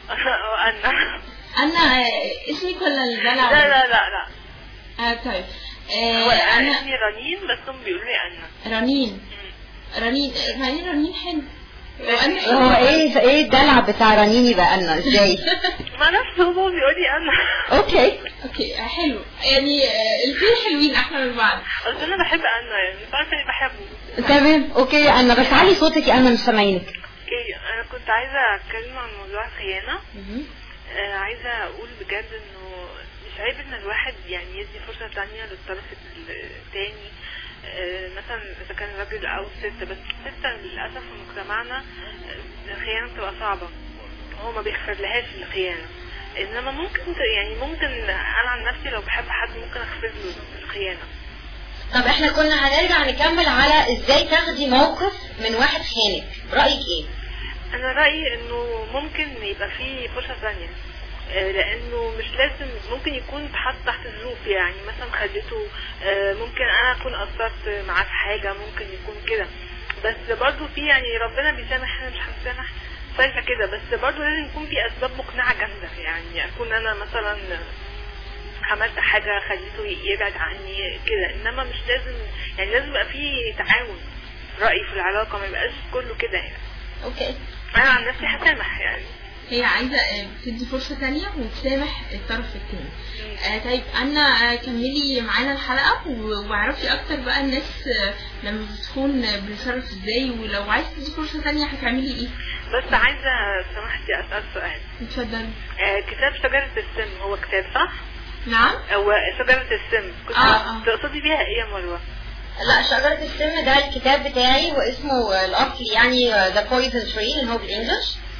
انا انا آه، اسمك ولا الدلع لا لا لا لا آه طيب هو آه انا انا اسمي رنين بس هم بيقولوا لي انا رنين رنين آه، رنين رنين حلو وانا هو ايه ايه الدلع بتاع رنيني بقى لنا ازاي ما نفس هو بيقول لي انا اوكي اوكي آه، حلو يعني آه، الاثنين حلوين احلى من بعض بس انا بحب انا يعني مش عارفه ليه بحبه تمام اوكي انا بس علي صوتك يا انا مش سامعينك اوكي انا كنت عايزه اتكلم عن موضوع الخيانه آه عايزه اقول بجد انه مش عيب ان الواحد يعني يدي فرصه تانية للطرف التاني آه مثلا اذا كان راجل او ست بس الست للاسف في مجتمعنا آه، الخيانه بتبقى صعبه هو ما بيغفر لهاش الخيانه انما ممكن ت- يعني ممكن انا عن نفسي لو بحب حد ممكن اغفر له الخيانه طب احنا كنا هنرجع نكمل على ازاي تاخدي موقف من واحد خانك رايك ايه انا رايي انه ممكن يبقى فيه فرصه ثانيه آه، لانه مش لازم ممكن يكون اتحط تحت ظروف يعني مثلا خليته آه، ممكن انا اكون قصرت معاه في حاجه ممكن يكون كده بس برضو في يعني ربنا بيسامح احنا مش هنسامح شايفه كده بس برضو لازم يكون في اسباب مقنعه جامده يعني اكون انا مثلا عملت حاجه خليته يبعد عني كده انما مش لازم يعني لازم يبقى في تعاون رايي في العلاقه ما يبقاش كله كده يعني اوكي انا عن نفسي هسامح يعني هي عايزة آه، تدي فرصة تانية وتسامح الطرف التاني آه طيب أنا آه كملي معانا الحلقة و- واعرفي أكتر بقى الناس آه لما بتكون بتصرف ازاي ولو عايزة تدي فرصة تانية هتعملي ايه؟ بس عايزه سمحتي اسال سؤال اتفضلي آه كتاب شجره السم هو كتاب صح نعم؟ هو شجره السم كنت آه، آه. تقصدي بيها ايه يا مروه لا شجرة السم ده الكتاب بتاعي واسمه الاصلي يعني ذا بويزن تري اللي هو بالانجلش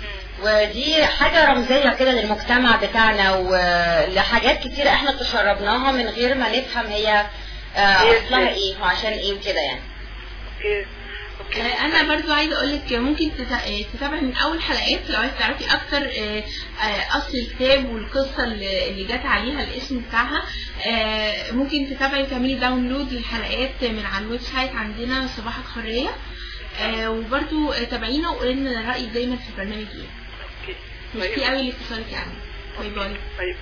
ودي حاجة رمزية كده للمجتمع بتاعنا ولحاجات كتير احنا تشربناها من غير ما نفهم هي آه، اصلها ايه وعشان ايه وكده يعني اوكي اوكي آه، انا برضو عايزه اقول لك ممكن تتا- آه، تتابعي من اول حلقات لو عايزه تعرفي اكتر آه، آه، اصل الكتاب والقصه اللي اللي جت عليها الاسم بتاعها آه، ممكن تتابعي وتعملي داونلود للحلقات من على الويب سايت عندنا صباحك حريه آه، وبرضو آه، تابعينا وقولي لنا رايك دايما في البرنامج ايه اوكي ميرسي طيب قوي لاتصالك يعني باي باي طيب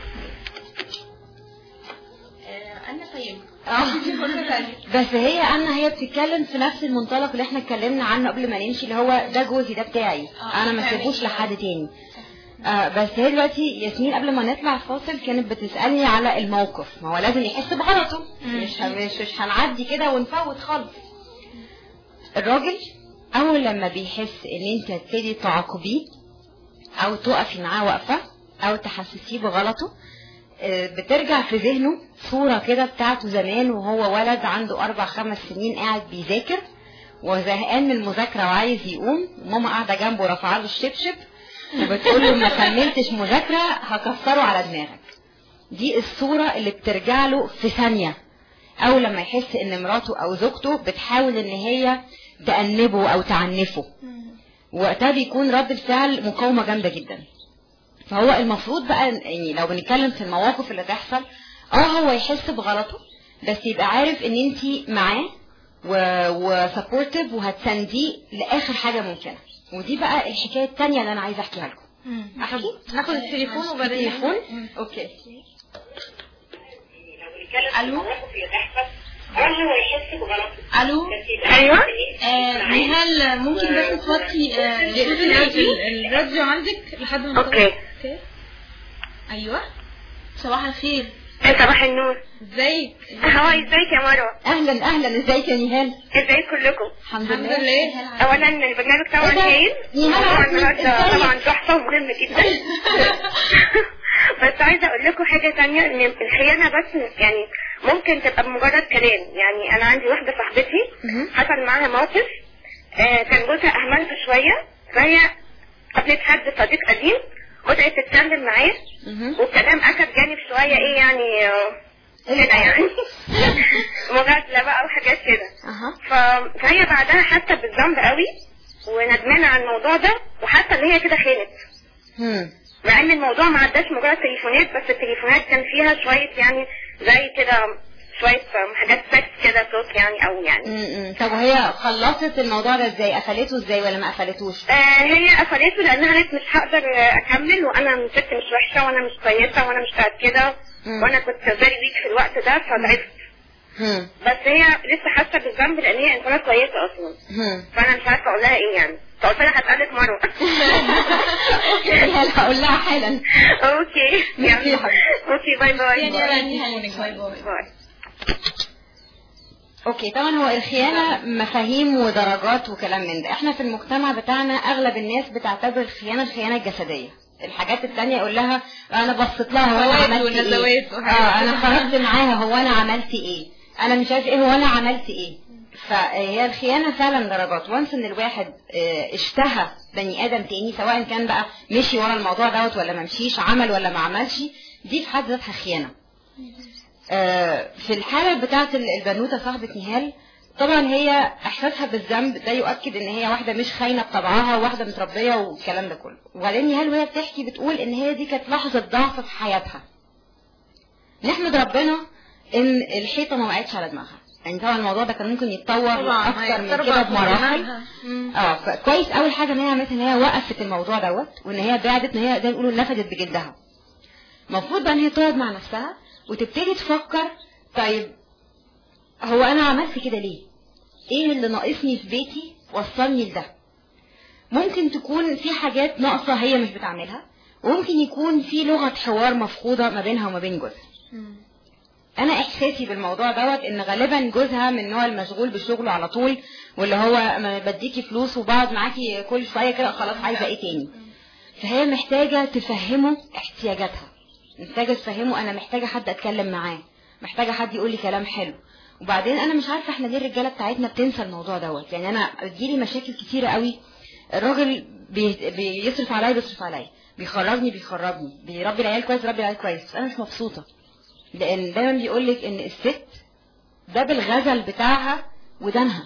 انا طيب بس هي انا هي بتتكلم في نفس المنطلق اللي احنا اتكلمنا عنه قبل ما نمشي اللي هو ده جوزي ده بتاعي آه، انا ما فعلا. سيبوش لحد تاني آه بس هي دلوقتي ياسمين قبل ما نطلع فاصل كانت بتسالني على الموقف ما هو لازم يحس بغلطه مش مش مش هنعدي كده ونفوت خالص الراجل اول لما بيحس ان انت تبتدي تعاقبيه او تقفي معاه وقفه او تحسسيه بغلطه آه، بترجع في ذهنه صورة كده بتاعته زمان وهو ولد عنده أربع خمس سنين قاعد بيذاكر وزهقان من المذاكرة وعايز يقوم وماما قاعدة جنبه رافعة له الشبشب وبتقول له ما كملتش مذاكرة هكسره على دماغك دي الصورة اللي بترجع له في ثانية أو لما يحس إن مراته أو زوجته بتحاول إن هي تأنبه أو تعنفه وقتها بيكون رد الفعل مقاومة جامدة جدا فهو المفروض بقى يعني لو بنتكلم في المواقف اللي تحصل اه هو يحس بغلطه بس يبقى عارف ان انت معاه وسبورتيف وهتسانديه لاخر حاجه ممكنه ودي بقى الحكايه التانية اللي انا عايزه احكيها لكم احكي ناخد التليفون وبعدين التليفون اوكي الو هو الو ايوه آه نهال ممكن بس توطي آه صوت اقفل الراديو الراديو عندك لحد ما اوكي اوكي ايوه صباح الخير صباح النور ازيك هاي ازيك يا مروه اهلا اهلا ازيك يا نهال ازيك كلكم الحمد الحمد لله لله اولا البرنامج طبعا إيه ده؟ هايل نهال طبعا عزمي، النهارده إزيك؟ طبعا تحفه ومهم جدا بس عايزه اقول لكم حاجه تانية ان الخيانه بس يعني ممكن تبقى بمجرد كلام يعني انا عندي واحده صاحبتي حصل معاها موقف آه كان جوزها اهملته شويه فهي قابلت حد صديق قديم بدات تتكلم معاه مهم. والكلام اخد جانب شويه ايه يعني آه، كده يعني مغازله بقى وحاجات كده اها ف- فهي بعدها حاسه بالذنب قوي وندمانه على الموضوع ده وحاسه ان هي كده خانت هم. مع ان الموضوع ما عداش مجرد تليفونات بس التليفونات كان فيها شويه يعني زي كده شويه حاجات سكس كده صوت يعني او يعني م- م. طب وهي خلصت الموضوع ده ازاي قفلته ازاي ولا ما قفلتوش آه هي قفلته لانها قالت مش هقدر آه، اكمل وانا ست مش وحشه وانا مش كويسه وانا مش بتاعت كده مم. وانا كنت فيري ويك في الوقت ده فضعفت هم. بس هي لسه حاسه بالذنب لان هي انسانه كويسه اصلا هم. فانا مش عارفه اقول لها ايه يعني فقلت لها هسالك مره نهال هقول لها حالا اوكي ميرسي يا يلا حبيبتي. اوكي باي باي باي باي باي اوكي طبعا هو الخيانة مفاهيم ودرجات وكلام من ده احنا في المجتمع بتاعنا اغلب الناس بتعتبر الخيانة الخيانة الجسدية الحاجات التانية يقول لها انا بصيت لها هو انا فوائد عملت ونزوات ايه وحاجات اه انا كده. خرجت معاها هو انا عملت ايه انا مش عارف ايه هو انا عملت ايه فهي الخيانة فعلا درجات وانس ان الواحد اه، اشتهى بني ادم تاني سواء كان بقى مشي ورا الموضوع دوت ولا ما مشيش عمل ولا ما عملش دي في حد ذاتها خيانة آه، في الحالة بتاعت ال- البنوتة صاحبة نهال طبعا هي احساسها بالذنب ده يؤكد ان هي واحدة مش خاينة بطبعها وواحدة متربية والكلام ده كله وبعدين نهال وهي بتحكي بتقول ان هي دي كانت لحظة ضعف في حياتها نحمد ربنا ان الحيطة ما وقعتش على دماغها يعني طبعا الموضوع ده كان ممكن يتطور طبعا اكتر من هي كده تربط بمراحل دماغها. مم. اه فكويس اول حاجه ان هي عملتها ان هي وقفت الموضوع دوت وان هي بعدت ان هي زي ما بيقولوا نفدت بجلدها المفروض بقى ان هي تقعد مع نفسها وتبتدي تفكر طيب هو انا عملت كده ليه ايه اللي ناقصني في بيتي وصلني لده ممكن تكون في حاجات ناقصه هي مش بتعملها وممكن يكون في لغه حوار مفقوده ما بينها وما بين جوزها انا احساسي بالموضوع دوت ان غالبا جوزها من النوع المشغول بشغله على طول واللي هو ما بديكي فلوس وبقعد معاكي كل شويه كده خلاص عايزه ايه تاني فهي محتاجه تفهمه احتياجاتها محتاجه تفهمه انا محتاجه حد اتكلم معاه محتاجه حد يقول لي كلام حلو وبعدين انا مش عارفه احنا ليه الرجاله بتاعتنا بتنسى الموضوع دوت يعني انا بتجيلي مشاكل كتيره قوي الراجل بي- بيصرف عليا بيصرف عليا بيخرجني بيخرجني بيربي العيال كويس بيربي العيال كويس بس انا مش مبسوطه لان دايما بيقول لك ان الست ده بالغزل بتاعها ودانها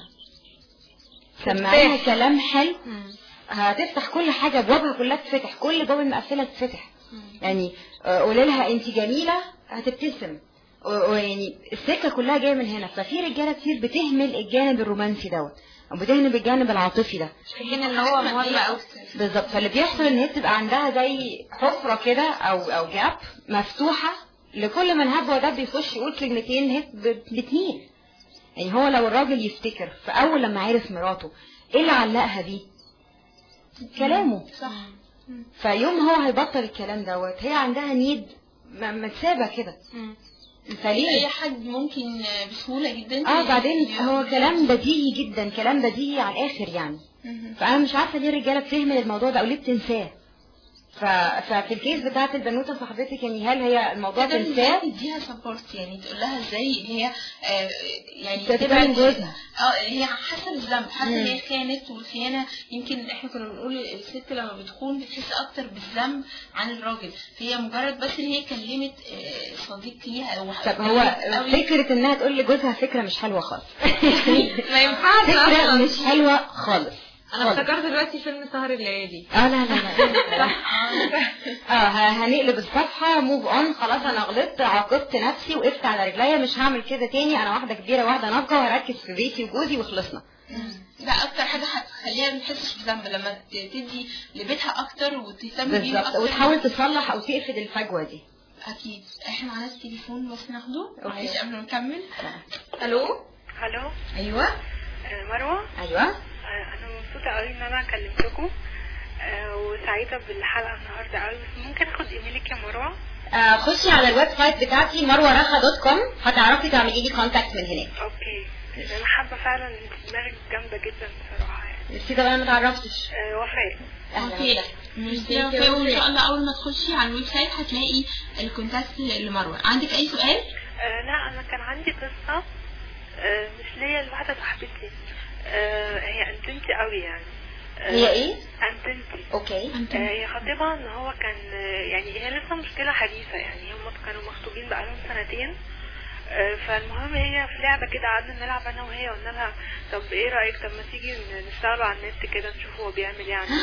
سمعيها كلام حلو هتفتح كل حاجه ابوابها كلها تتفتح كل باب المقفله تتفتح يعني آه، قولي لها انت جميله هتبتسم و- ويعني السكه كلها جايه من هنا ففي رجاله كتير بتهمل الجانب الرومانسي دوت او بتهمل الجانب العاطفي ده في حين ان هو مهم قوي بالظبط فاللي بيحصل ان هي بتبقى عندها زي حفره كده او او جاب مفتوحه لكل من هب ودب بيخش يقول كلمتين هي ب- بتميل يعني هو لو الراجل يفتكر في اول لما عرف مراته ايه اللي علقها بيه كلامه صح فيوم هو هيبطل الكلام دوت هي عندها نيد م- متسابه كده اي فليه حد ممكن بسهوله جدا اه بعدين ي- هو كلام بديهي جدا كلام بديهي على الاخر يعني مهم. فانا مش عارفه ليه الرجاله بتهمل الموضوع ده او ليه بتنساه ف... ففي الكيس بتاعت البنوته صاحبتك يعني هل هي الموضوع تقدر تنساه ازاي تديها سبورت يعني تقول لها ازاي ان هي آه، يعني تتبين جوزها اه هي حاسه بالذنب حاسه ان مم. هي خانت والخيانه يمكن احنا كنا بنقول الست لما بتخون بتحس اكتر بالذنب عن الراجل فهي مجرد بس ان هي كلمت آه، صديق ليها او طب هو فكره انها تقول لجوزها فكره مش حلوه خالص ما ينفعش فكره اصلا مش حلوه خالص انا خالص. افتكرت دلوقتي فيلم سهر الليالي اه لا لا لا اه ه- هنقلب الصفحه موف اون خلاص انا غلطت عاقبت نفسي وقفت على رجليا مش هعمل كده تاني انا واحده كبيره واحده ناضجه وهركز في بيتي وجوزي وخلصنا ده اكتر حاجه هتخليها ما تحسش بذنب لما ت- تدي لبيتها اكتر وتهتم بيهم بالظبط اكتر وتحاول تصلح او تقفل الفجوه دي اكيد احنا معانا التليفون بس ناخده أوكي. معلش قبل ما نكمل الو الو ايوه آه، مروه ايوه آه، انا مبسوطه قوي ان انا كلمتكم آه، وسعيده بالحلقه النهارده قوي بس ممكن اخد ايميلك يا مروه آه خشي على الويب سايت بتاعتي مروه دوت كوم هتعرفي تعملي لي كونتاكت من هناك اوكي انا حابه فعلا انت دماغك جامده جدا بصراحه يعني بس طب انا ما تعرفتش آه، وفاء اهلا اوكي وسهلا ميرسي يا وفاء وان شاء الله اول ما تخشي على الويب سايت هتلاقي الكونتاكت لمروه عندك اي سؤال آه، لا انا كان عندي قصه آه، مش ليا لواحده صاحبتي آه، هي انتمتي قوي يعني آه، هي ايه؟ انتمتي اوكي انت آه، هي خطيبها ان هو كان آه، يعني هي لسه مشكلة حديثة يعني هم كانوا مخطوبين بقالهم سنتين آه، فالمهم هي في لعبة كده قعدنا نلعب انا وهي قلنا لها طب ايه رأيك طب ما تيجي ن- نشتغلوا على النت كده نشوف هو بيعمل ايه عن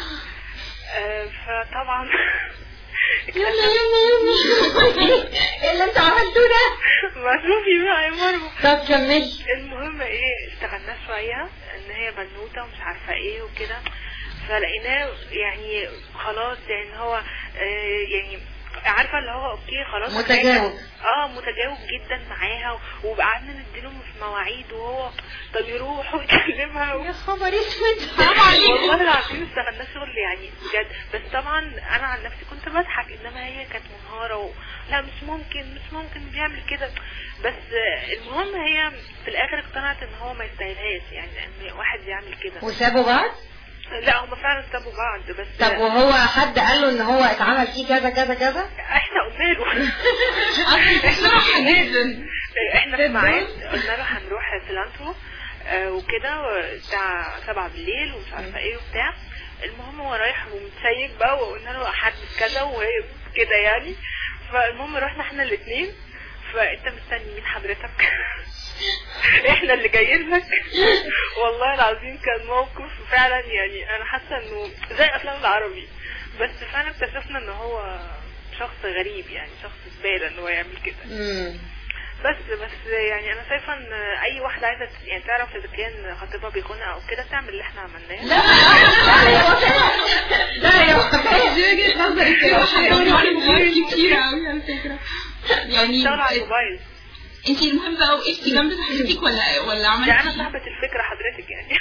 آه، فطبعا يلا يلا يلا ايه اللي انتوا عملتوه ده؟ ما شوفي بقى يا مروة طب كملي المهم ايه اشتغلنا شوية ان هي بنوتة ومش عارفة ايه وكده فلقيناه يعني خلاص يعني هو آه يعني عارفة اللي هو اوكي خلاص متجاوب. اه متجاوب جدا معاها وقعدنا نديله في مواعيد وهو طب يروح ويكلمها و... يا خبر اسود والله العظيم اشتغلنا شغل يعني بجد بس طبعا انا عن نفسي كنت بضحك انما هي كانت منهارة و... لا مش ممكن مش ممكن بيعمل كده بس آه، المهم هي في الاخر اقتنعت ان هو ما يستاهلهاش يعني ان واحد يعمل كده وسابوا بعض؟ لا هما فعلا سابوا بعض بس طب وهو حد قال له ان هو اتعمل فيه كذا كذا كذا؟ احنا قلنا له بصراحه جدا احنا في ميعاد قلنا له هنروح سيلانترو آه، وكده الساعة سبعة بالليل ومش عارفة ايه وبتاع المهم هو رايح ومتشيك بقى وقلنا له حدث كذا وهي كده يعني فالمهم رحنا احنا الاتنين فانت مستني مين حضرتك احنا اللي جايين لك والله العظيم كان موقف فعلا يعني انا حاسه انه زي افلام العربي بس فعلا اكتشفنا ان هو شخص غريب يعني شخص زباله ان هو يعمل كده امم بس بس يعني انا شايفه ان اي واحده عايزه يعني تعرف اذا كان خطيبها بيخونها او كده تعمل اللي احنا عملناه لا يا وفاء لا يا وفاء دي وجهه نظري كده حاجه كتير قوي على فكره يعني اشتغل على الموبايل انت المهم بقى وقفتي جنب صاحبتك ولا ولا عملتي يعني انا صاحبه الفكره حضرتك يعني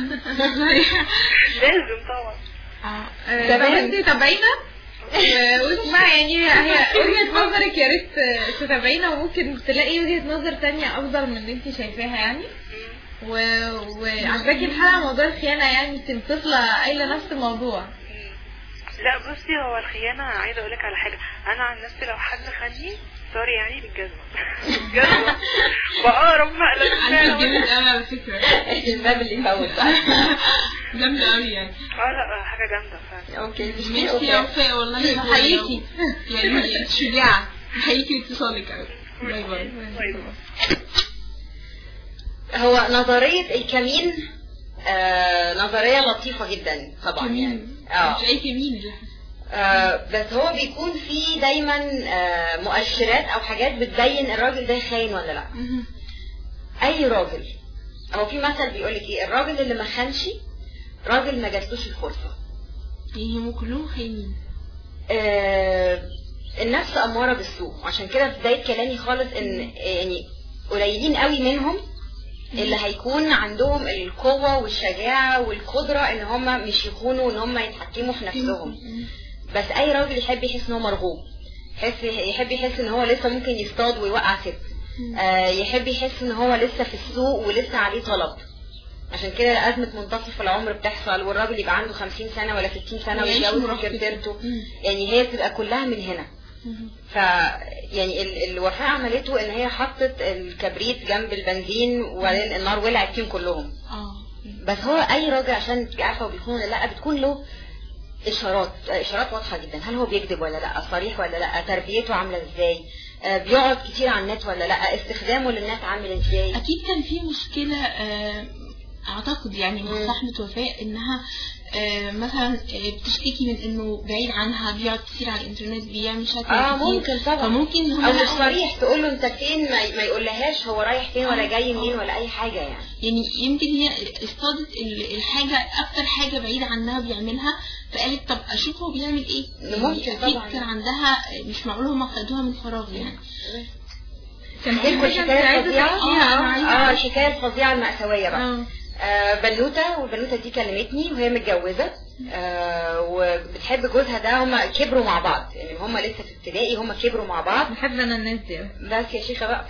لازم طبعا طب انت تابعينا و- واسمع يعني هي وجهة نظرك يا ريت تتابعينا وممكن تلاقي وجهة نظر تانية افضل من اللي انت شايفاها يعني مم. و... وعجباكي الحلقة موضوع الخيانة يعني يمكن طفلة قايلة نفس الموضوع مم. لا بصي هو الخيانة عايزة اقولك على حاجة انا عن نفسي لو حد خاني سوري يعني بالجزمة بالجزمة بقرب مقلب انا فعلا جامد قوي على فكره الباب اللي يفوت بقى جامد قوي يعني اه لا حاجة جامدة فعلا اوكي مش ميرسي يا وفاء والله بحييكي يعني شجاعة بحييكي اتصالك قوي باي باي طيب هو نظرية الكمين آه نظرية لطيفة جدا طبعا يعني اه مش اي كمين دي آه، بس هو بيكون فيه دايما آه، مؤشرات او حاجات بتبين الراجل ده خاين ولا لا اي راجل هو في مثل بيقول لك ايه الراجل اللي ما خانش راجل ما جاتلوش الفرصه يعني هم كلهم خاينين آه، النفس اماره بالسوء عشان كده في بدايه كلامي خالص ان يعني قليلين قوي منهم اللي هيكون عندهم القوة والشجاعة والقدرة ان هم مش يخونوا وان هم يتحكموا في نفسهم بس اي راجل يحب يحس ان هو مرغوب يحس يحب يحس ان هو لسه ممكن يصطاد ويوقع ست آه يحب يحس ان هو لسه في السوق ولسه عليه طلب عشان كده أزمة منتصف العمر بتحصل والراجل يبقى عنده 50 سنة ولا 60 سنة ويعيش ويتجوز مراهقته. سكرتيرته يعني هي بتبقى كلها من هنا ف يعني ال- الوفاء عملته ان هي حطت الكبريت جنب البنزين وبعدين النار ولعت فيهم كلهم اه بس هو اي راجل عشان تبقى عارفه هو بيخون ولا لا بتكون له اشارات اشارات واضحه جدا هل هو بيكذب ولا لا صريح ولا لا تربيته عامله ازاي آه، بيقعد كتير على النت ولا لا استخدامه للنت عامل ازاي اكيد كان في مشكله آه، اعتقد يعني مع مم. صاحبه وفاء انها آه، مثلا آه، بتشتكي من انه بعيد عنها بيقعد كتير على الانترنت بيعمل شات اه ممكن طبعا فممكن هم او مش لقوا- صريح تقول له انت فين ما, ما يقولهاش هو رايح فين ولا جاي منين ولا اي حاجه يعني يعني يمكن هي اصطادت ال- الحاجة أكتر حاجة بعيدة عنها بيعملها فقالت طب أشوف هو بيعمل إيه ممكن يعني أكيد طبعاً. كان عندها مش معقول هم خدوها من فراغ يعني كان تلك الحكايه الفظيعه اه أنا عايزة اه أعرف. الحكايه الفظيعه المأساويه بقى اه آه، بنوته والبنوته دي كلمتني وهي متجوزه آه، وبتحب جوزها ده هما كبروا مع بعض يعني هما لسه في ابتدائي هما كبروا مع بعض بحب انا الناس دي أوي. بس يا شيخه بقى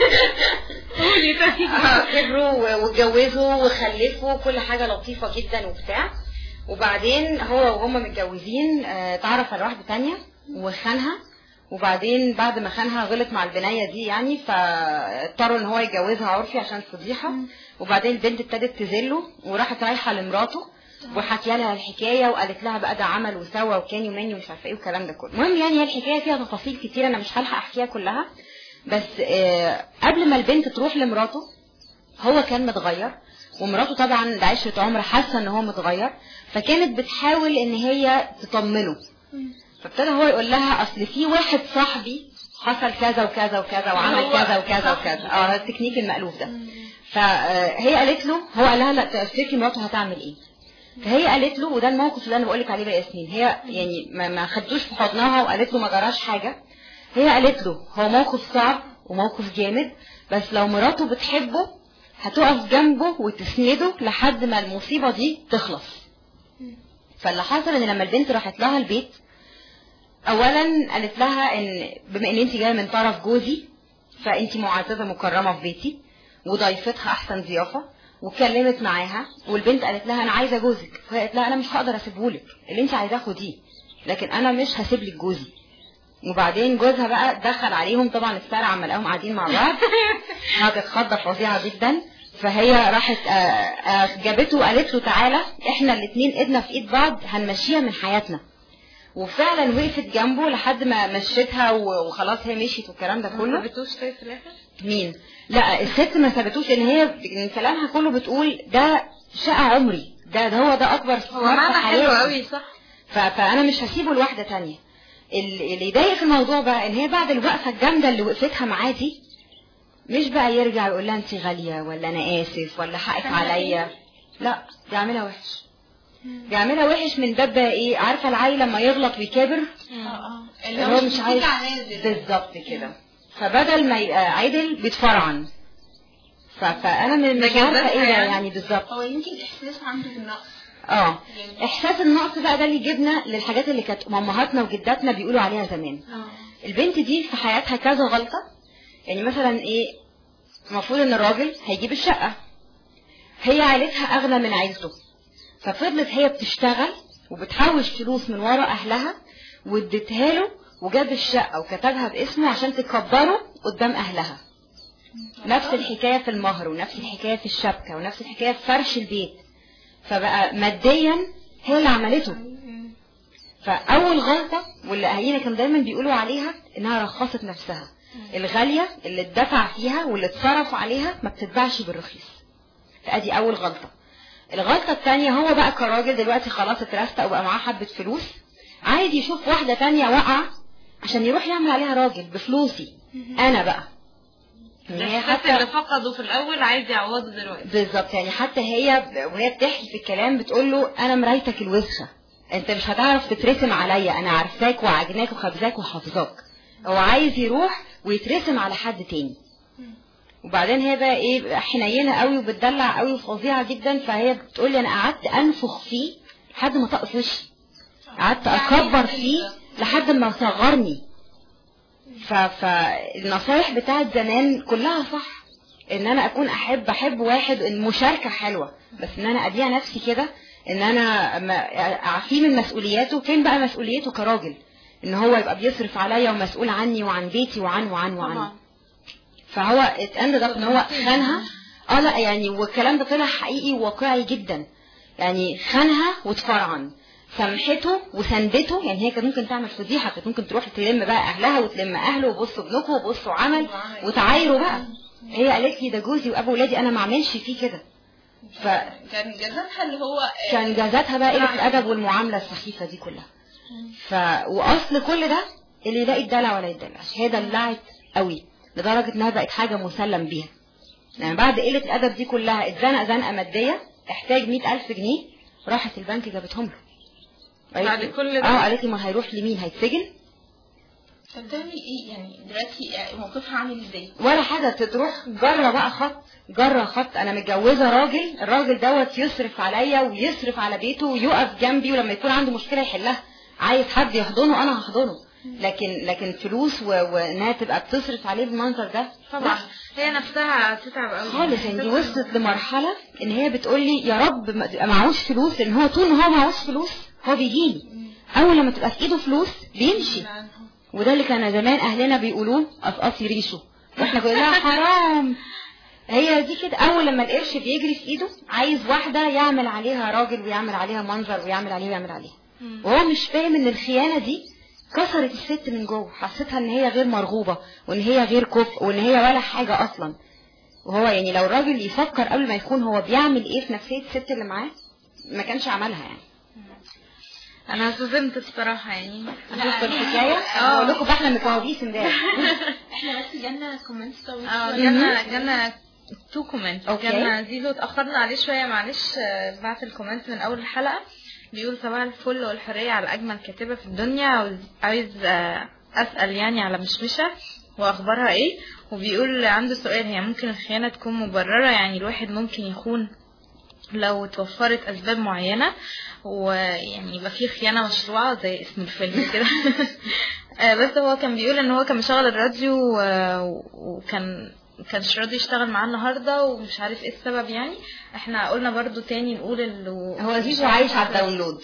قولي طيب آه، كبروا و- واتجوزوا وخلفوا كل حاجه لطيفه جدا وبتاع وبعدين هو وهما متجوزين آه، اتعرف على واحده تانية وخانها وبعدين بعد ما خانها غلط مع البنايه دي يعني فاضطروا ان هو يتجوزها عرفي عشان الفضيحه وبعدين البنت ابتدت تذله وراحت رايحه لمراته وحكي لها الحكايه وقالت لها بقى ده عمل وسوى وكان يوماني ومش عارفه ايه والكلام ده كله المهم يعني هي الحكايه فيها تفاصيل كتير انا مش هلحق احكيها كلها بس آه، قبل ما البنت تروح لمراته هو كان متغير ومراته طبعا ده عشرة عمر حاسه ان هو متغير فكانت بتحاول ان هي تطمنه فابتدى هو يقول لها اصل في واحد صاحبي حصل كذا وكذا وكذا وعمل هو كذا وكذا صاحبي. وكذا اه التكنيك المألوف ده فهي قالت له هو قال لها لا تفتكري مراته هتعمل ايه فهي قالت له وده الموقف اللي انا بقول لك عليه بقى ياسمين هي يعني ما, ما خدتوش في حضنها وقالت له ما جراش حاجه هي قالت له هو موقف صعب وموقف جامد بس لو مراته بتحبه هتقف جنبه وتسنده لحد ما المصيبه دي تخلص فاللي حصل ان لما البنت راحت لها البيت اولا قالت لها ان بما ان انت جايه من طرف جوزي فانت معززه مكرمه في بيتي وضيفتها احسن ضيافه واتكلمت معاها والبنت قالت لها انا عايزه جوزك فهي قالت لها انا مش هقدر اسيبهولك اللي انت عايزاه خديه لكن انا مش هسيب لك جوزي وبعدين جوزها بقى دخل عليهم طبعا السارة عم لقاهم قاعدين مع بعض هي كانت خضه فظيعه جدا فهي راحت آه، آه، جابته وقالت له تعالى احنا الاتنين ايدنا في ايد بعض هنمشيها من حياتنا وفعلا وقفت جنبه لحد ما مشيتها و- وخلاص هي مشيت والكلام ده ما كله سابتوش طيب في الاخر مين لا الست ما سابتوش ان هي من كلامها كله بتقول ده شقة عمري ده, ده هو ده اكبر هو استثمار في معنى حلو حياتي. قوي صح ف- فانا مش هسيبه لواحده تانية ال- اللي يضايق في الموضوع بقى ان هي بعد الوقفه الجامده اللي وقفتها معاه دي مش بقى يرجع يقول لها انت غاليه ولا انا اسف ولا حقك عليا لا بيعملها وحش بيعملها وحش من باب بقى ايه عارفه العيل لما يغلط ويكابر اه اللي هو مش عايز بالظبط كده فبدل ما يبقى عدل بيتفرعن ف- فانا م- مش ده عارفه جذبها ايه ده يعني. يعني بالظبط هو يمكن إحساس عنده بالنقص اه احساس النقص بقى ده اللي جبنا للحاجات اللي كانت امهاتنا وجداتنا بيقولوا عليها زمان اه البنت دي في حياتها كذا غلطة يعني مثلا ايه المفروض ان الراجل هيجيب الشقة هي عيلتها اغنى من عيلته ففضلت هي بتشتغل وبتحوش فلوس من ورا اهلها واديتها له وجاب الشقة وكتبها باسمه عشان تكبره قدام أهلها نفس الحكاية في المهر ونفس الحكاية في الشبكة ونفس الحكاية في فرش البيت فبقى ماديا هي اللي عملته فأول غلطة واللي أهالينا كانوا دايما بيقولوا عليها إنها رخصت نفسها الغالية اللي اتدفع فيها واللي اتصرف عليها ما بتتباعش بالرخيص فأدي أول غلطة الغلطة الثانية هو بقى كراجل دلوقتي خلاص اترستق وبقى معاه حبة فلوس عايز يشوف واحدة تانية واقعة عشان يروح يعمل عليها راجل بفلوسي أنا بقى يعني هي الإحساس اللي فقده في الأول عايز يعوضه دلوقتي بالظبط يعني حتى هي ب- وهي بتحكي في الكلام بتقول له انا مرايتك الوسخه انت مش هتعرف تترسم عليا انا عارفاك وعاجناك وخبزاك وحافظاك هو عايز يروح ويترسم على حد تاني وبعدين هي بقى ايه حنينه قوي وبتدلع قوي وفظيعه جدا فهي بتقول لي انا قعدت انفخ فيه لحد ما طق في وشي قعدت اكبر فيه لحد ما صغرني ف... فالنصايح بتاعت زمان كلها صح ان انا اكون احب احب واحد المشاركه حلوه بس ان انا اديها نفسي كده ان انا ما- اعفيه من مسؤولياته فين بقى مسؤوليته كراجل ان هو يبقى بيصرف عليا ومسؤول عني وعن بيتي وعن وعن وعن طبعا فهو اتاند ده ان هو خانها اه لا يعني والكلام ده طلع حقيقي وواقعي جدا يعني خانها واتفرعن سامحته وسندته يعني هي كانت ممكن تعمل فضيحه كانت ممكن تروح تلم بقى اهلها وتلم اهله وبصوا ابنكم وبصوا عمل وتعايروا بقى هي قالت لي ده جوزي وابو ولادي انا ما اعملش فيه كده كان جزاتها اللي هو آه، فكان جازتها بقى قله الادب والمعامله السخيفه دي كلها ف واصل كل ده اللي يلاقي الدلع ولا يدلعش هي دلعت قوي لدرجه انها بقت حاجه مسلم بيها يعني بعد قله الادب دي كلها اتزنق زنقه ماديه احتاج مئة ألف جنيه راحت البنك جابتهم له قالت بعد لي- كل ده؟ اه قالت لي ما هيروح لمين هيتسجن طب تعمل ايه يعني دلوقتي آه، موقفها عامل ازاي؟ ولا حاجة تروح جرة بقى خط جرة خط أنا متجوزة راجل الراجل دوت يصرف عليا ويصرف على بيته ويقف جنبي ولما يكون عنده مشكلة يحلها عايز حد يحضنه أنا هحضنه لكن لكن فلوس و- وإنها تبقى بتصرف عليه بالمنظر ده طبعا هي نفسها هتتعب قوي خالص يعني دي وصلت لمرحلة إن هي بتقول لي يا رب ما تبقى معهوش فلوس لأن هو طول ما هو معهوش فلوس هو بيجيلي أول لما تبقى في إيده فلوس بيمشي وده اللي كان زمان اهلنا بيقولوه قصقصي ريشه واحنا كلنا حرام هي دي كده اول لما القرش بيجري في ايده عايز واحده يعمل عليها راجل ويعمل عليها منظر ويعمل عليه ويعمل عليها وهو مش فاهم ان الخيانه دي كسرت الست من جوه حسيتها ان هي غير مرغوبه وان هي غير كفء وان هي ولا حاجه اصلا وهو يعني لو الراجل يفكر قبل ما يكون هو بيعمل ايه في نفسيه الست اللي معاه ما كانش عملها يعني انا صدمت الصراحه يعني شفتوا الحكايه اقول لكم بقى احنا مكوابيس امبارح احنا بس جالنا كومنتس طويل اه شوية. جالنا جالنا تو كومنت أوكي. جالنا زيزو اتاخرنا عليه شويه معلش آه، بعت الكومنت من اول الحلقه بيقول صباح الفل والحريه على اجمل كاتبه في الدنيا عاوز عايز آه، اسال يعني على مشمشه واخبارها ايه وبيقول عنده سؤال هي ممكن الخيانه تكون مبرره يعني الواحد ممكن يخون لو توفرت اسباب معينه ويعني يبقى فيه خيانه مشروعه زي اسم الفيلم كده آه، بس هو كان بيقول ان هو كان مشغل الراديو آه، وكان كانش راضي يشتغل معاه النهارده ومش عارف ايه السبب يعني احنا قلنا برضو تاني نقول اللي هو زيزو عايش على الداونلود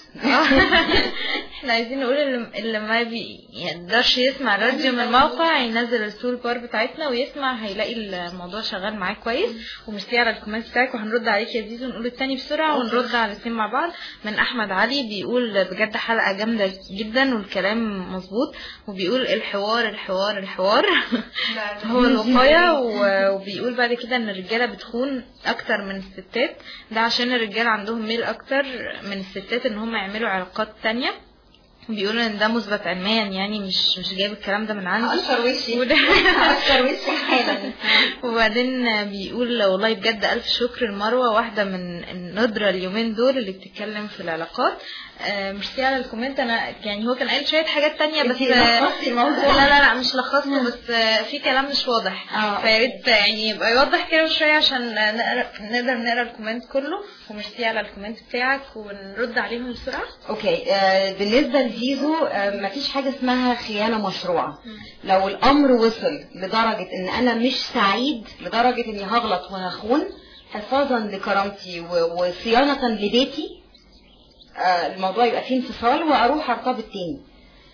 احنا عايزين نقول اللي, اللي ما بيقدرش يسمع الراديو من الموقع ينزل التول بار بتاعتنا ويسمع هيلاقي الموضوع شغال معاه كويس وميرسي على الكومنت بتاعك وهنرد عليك يا زيزو نقول التاني بسرعه ونرد على الاثنين مع بعض من احمد علي بيقول بجد حلقه جامده جدا والكلام مظبوط وبيقول الحوار الحوار الحوار هو الوقايه و- وبيقول بعد كده ان الرجاله بتخون اكتر من الستات ده عشان الرجاله عندهم ميل اكتر من الستات ان هم يعملوا علاقات تانية بيقول ان ده مثبت علميا يعني مش مش جايب الكلام ده من عندي اشهر وشي وده اشهر وشي حالا وبعدين بيقول والله بجد ألف شكر لمروة واحدة من الندرة اليومين دول اللي بتتكلم في العلاقات آه، ميرسي على الكومنت أنا يعني هو كان قايل شوية حاجات تانية بس انتي لخصتي الموضوع. لا لا لا مش لخصته بس آه، في كلام مش واضح اه. فيا ريت يعني يبقى يوضح كده شوية عشان نقرا نقدر نقرا الكومنت كله وميرسي على الكومنت بتاعك ونرد عليهم بسرعة اوكي آه بالنسبه لزيزو آه مفيش حاجه اسمها خيانه مشروعه لو الامر وصل لدرجه ان انا مش سعيد لدرجه اني هغلط وهخون حفاظا لكرامتي و- وصيانه لبيتي آه الموضوع يبقى فيه انفصال واروح ارتبط تاني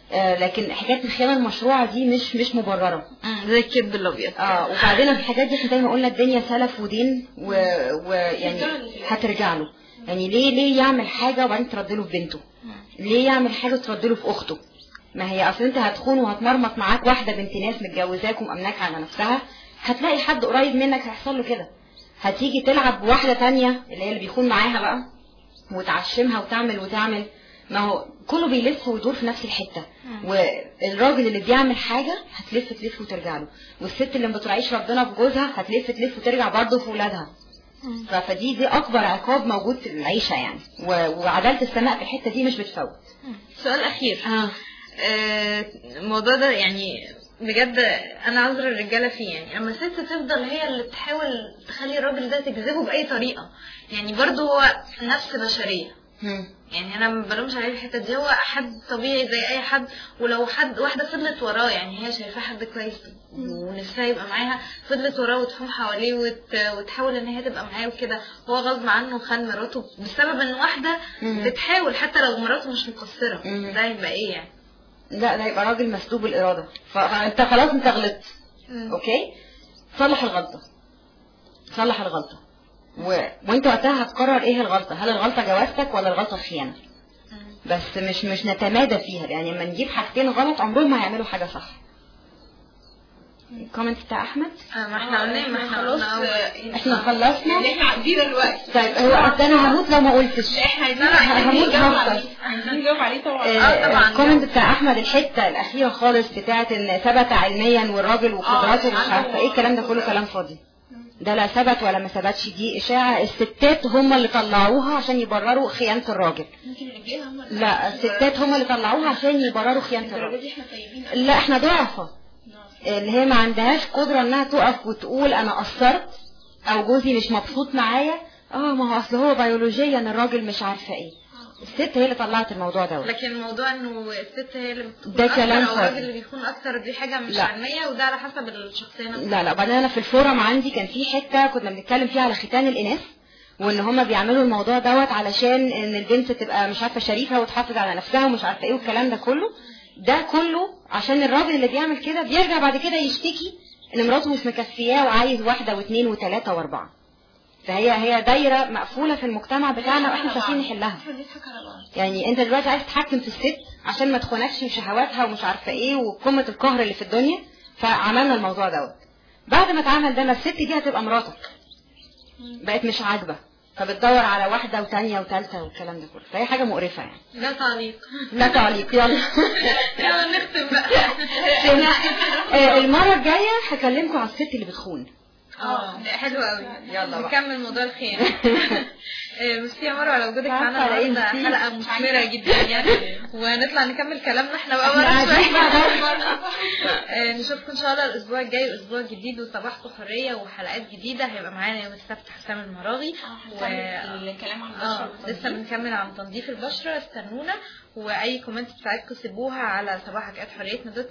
آه لكن حكايه الخيانه المشروعه دي مش مش مبرره مم، زي الكذب الابيض اه وبعدين في الحاجات دي احنا زي ما قلنا الدنيا سلف ودين و- ويعني هترجع له يعني ليه ليه يعمل حاجه وبعدين ترد له في بنته ليه يعمل حاجه وترد له في اخته ما هي اصل انت هتخون وهتمرمط معاك واحده بنت ناس متجوزاك ومأمناك على نفسها هتلاقي حد قريب منك هيحصل له كده هتيجي تلعب بواحده تانية اللي هي اللي بيخون معاها بقى وتعشمها وتعمل وتعمل ما هو كله بيلف ويدور في نفس الحته والراجل اللي بيعمل حاجه هتلف تلف وترجع له والست اللي ما بتراعيش ربنا في جوزها هتلف تلف وترجع برضه في ولادها ف- فدي دي اكبر عقاب موجود في العيشه يعني و- وعداله السماء في الحته دي مش بتفوت سؤال اخير اه آه، الموضوع ده يعني بجد انا عذر الرجاله فيه يعني اما الست تفضل هي اللي تحاول تخلي الراجل ده تجذبه باي طريقه يعني برضه هو نفس بشريه يعني انا ما بلومش عليه في الحته دي هو حد طبيعي زي اي حد ولو حد واحده فضلت وراه يعني هي شايفاه حد كويس ونفسها يبقى معاها فضلت وراه وتحوم حواليه وت... وتحاول ان هي تبقى معاه وكده هو غصب عنه خان مراته بسبب ان واحده مم. بتحاول حتى لو مراته مش مقصره مم. ده يبقى ايه يعني لا ده يبقى راجل مسلوب الاراده ف- فانت خلاص انت غلطت اوكي صلح الغلطه صلح الغلطه و... وانت وقتها هتقرر ايه الغلطه هل الغلطه جوازتك ولا الغلطه خيانه بس مش مش نتمادى فيها يعني لما نجيب حاجتين غلط عمرهم ما هيعملوا حاجه صح الكومنت بتاع احمد آه، ما احنا قلنا ما احنا خلاص قلنا آه، احنا خلصنا اللي احنا عدينا الوقت طيب هو أصل انا هموت لو ما قلتش احنا عايزين هموت نجاوب هفضل. عليه عايزين نجاوب عليه طبعا آه، طبعاً. الكومنت بتاع احمد الحته الاخيره خالص بتاعت ان ثبت علميا والراجل وقدراته ومش عارفه ايه الكلام ده كله كلام فاضي ده لا ثبت ولا ما ثبتش دي اشاعه الستات هم اللي طلعوها عشان يبرروا خيانه الراجل ممكن الرجاله هم اللي- لا الستات هم اللي طلعوها عشان يبرروا خيانه الدرجة الراجل دي احنا طيبين لا احنا ضعفة اللي هي ما عندهاش قدرة انها تقف وتقول انا قصرت او جوزي مش مبسوط معايا اه ما هو اصل هو بيولوجيا الراجل مش عارفة ايه الست هي اللي طلعت الموضوع دوت لكن الموضوع انه الست هي اللي بتكون ده أكتر كلام او فاضي. الراجل اللي بيكون اكتر دي حاجه مش لا. علميه وده على حسب الشخصيه نفسها لا لا بعدين انا في الفورم عندي كان في حته كنا بنتكلم فيها على ختان الاناث وان هما بيعملوا الموضوع دوت علشان ان البنت تبقى مش عارفه شريفه وتحافظ على نفسها ومش عارفه ايه والكلام ده كله ده كله عشان الراجل اللي بيعمل كده بيرجع بعد كده يشتكي ان مراته مش مكفياه وعايز واحده واثنين وثلاثه واربعه فهي هي دايره مقفوله في المجتمع بتاعنا واحنا مش عارفين نحلها احنا بنضحك على بعض يعني انت دلوقتي عايز تتحكم في الست عشان ما تخونكش في شهواتها ومش عارفه ايه وقمه القهر اللي في الدنيا فعملنا الموضوع دوت بعد ما اتعمل ده ما الست دي هتبقى مراتك بقت مش عاجبه فبتدور على واحده وثانيه وثالثه والكلام ده كله فهي حاجه مقرفه يعني ده تعليق لا تعليق يلا يلا نختم بقى آه، المره الجايه هكلمكم على الست اللي بتخون اه ده حلو قوي يلا بقى. نكمل موضوع الخيانه آه، ميرسي يا مروه على وجودك عارفة معانا على إيه النهارده ميرسي؟ حلقه مثمره جدا يعني ونطلع نكمل كلامنا احنا بقى احنا ورا قاعدين شويه بقى بره. آه، نشوفكم ان شاء الله الاسبوع الجاي اسبوع جديد وصباحكم حريه وحلقات جديده هيبقى معانا يوم السبت حسام المراغي و... الكلام عن اه البشرة لسه بنكمل عن تنظيف البشره استنونا واي كومنت بتاعتكم سيبوها على صباحك حريتنا دوت